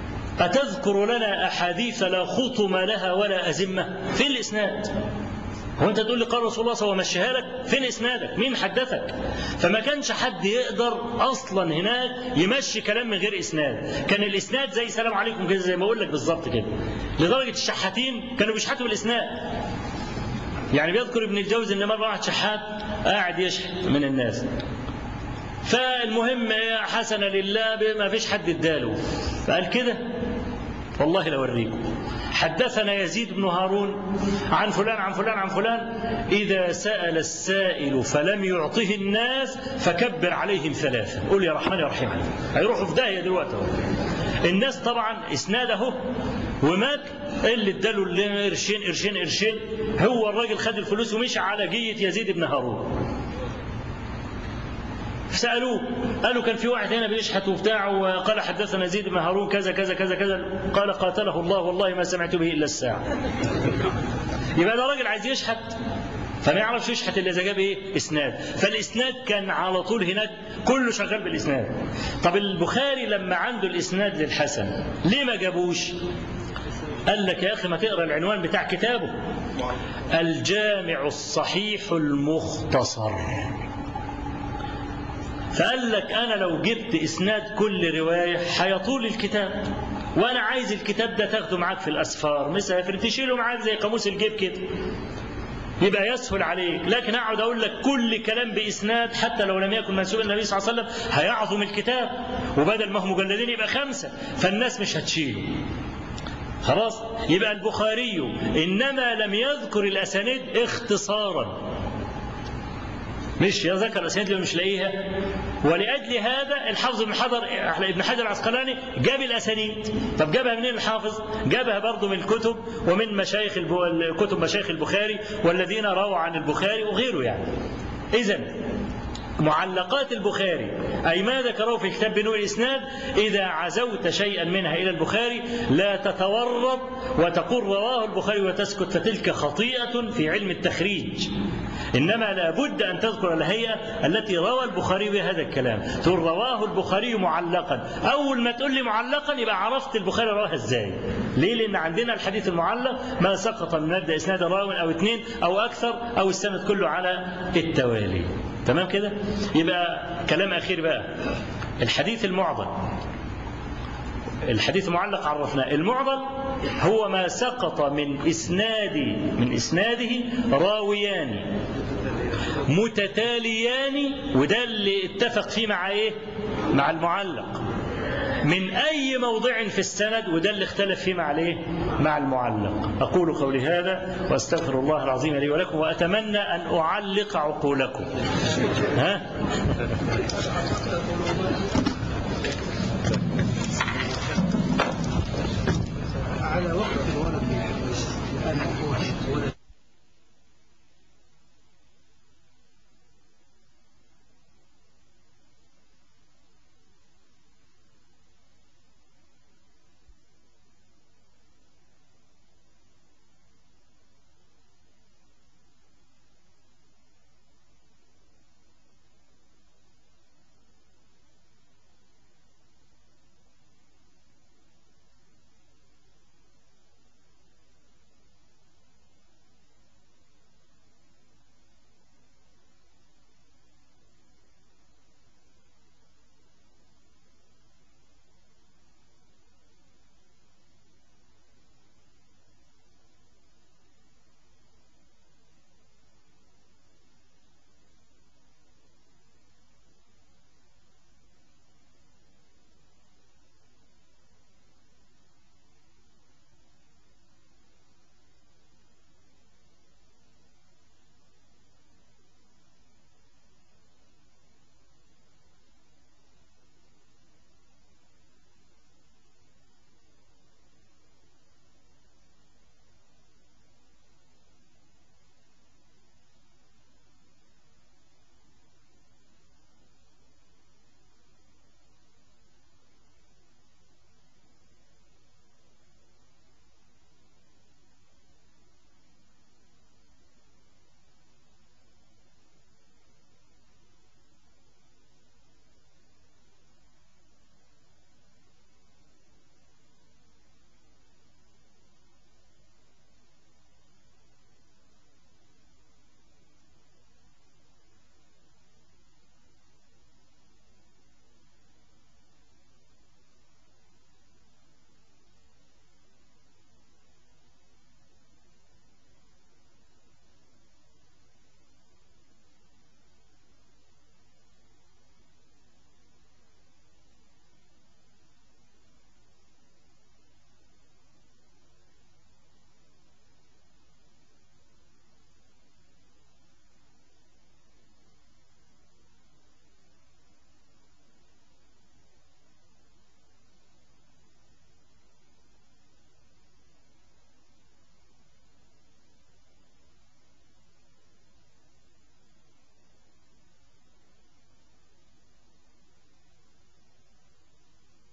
أتذكر لنا أحاديث لا خطم لها ولا أزمة في الإسناد هو انت تقول لي قال رسول الله صلى الله عليه وسلم مشيها لك فين اسنادك مين حدثك فما كانش حد يقدر اصلا هناك يمشي كلام من غير اسناد كان الاسناد زي سلام عليكم كده زي ما اقول لك بالظبط كده لدرجه الشحاتين كانوا بيشحتوا بالاسناد يعني بيذكر ابن الجوزي ان مره واحد شحات قاعد يشحت من الناس فالمهم حسن لله ما فيش حد اداله فقال كده والله لوريكم حدثنا يزيد بن هارون عن فلان عن فلان عن فلان إذا سأل السائل فلم يعطه الناس فكبر عليهم ثلاثة قول يا رحمن يا رحيم هيروحوا في داهية دلوقتي الناس طبعا اسناده ومات اللي اداله اللي قرشين قرشين قرشين هو الراجل خد الفلوس ومشي على جية يزيد بن هارون سألوه قالوا كان في واحد هنا بيشحت وبتاع وقال حدثنا زيد بن هارون كذا كذا كذا كذا قال قاتله الله والله ما سمعت به إلا الساعة يبقى ده راجل عايز يشحت فما يعرفش يشحت الا اذا جاب ايه؟ اسناد، فالاسناد كان على طول هناك كله شغال بالاسناد. طب البخاري لما عنده الاسناد للحسن ليه ما جابوش؟ قال لك يا اخي ما تقرا العنوان بتاع كتابه الجامع الصحيح المختصر فقال لك أنا لو جبت إسناد كل رواية هيطول الكتاب وأنا عايز الكتاب ده تاخده معاك في الأسفار مسافر تشيله معاك زي قاموس الجيب كده يبقى يسهل عليك لكن اقعد اقول لك كل كلام باسناد حتى لو لم يكن منسوب النبي صلى الله عليه وسلم هيعظم الكتاب وبدل ما هو مجلدين يبقى خمسه فالناس مش هتشيله خلاص يبقى البخاري انما لم يذكر الاسانيد اختصارا مش يذكر الاسانيد اللي مش لاقيها ولاجل هذا الحافظ ابن حجر ابن حجر العسقلاني جاب الاسانيد طب جابها منين الحافظ جابها برضه من الكتب ومن مشايخ الب... كتب مشايخ البخاري والذين رووا عن البخاري وغيره يعني اذا معلقات البخاري أي ما ذكره في كتاب بنوع الإسناد إذا عزوت شيئا منها إلى البخاري لا تتورط وتقول رواه البخاري وتسكت فتلك خطيئة في علم التخريج إنما لا بد أن تذكر الهيئة التي روى البخاري بهذا الكلام تقول رواه البخاري معلقا أول ما تقول لي معلقا يبقى عرفت البخاري رواها إزاي ليه لأن عندنا الحديث المعلق ما سقط من مبدأ إسناد راو أو اثنين أو أكثر أو السند كله على التوالي تمام كده يبقى كلام أخير بقى الحديث المعضل الحديث المعلق عرفناه المعضل هو ما سقط من إسناد من إسناده راويان متتاليان وده اللي اتفق فيه مع ايه مع المعلق من أي موضع في السند وده اللي اختلف فيه مع الايه؟ مع المعلق. أقول قولي هذا وأستغفر الله العظيم لي ولكم وأتمنى أن أعلق عقولكم. ها؟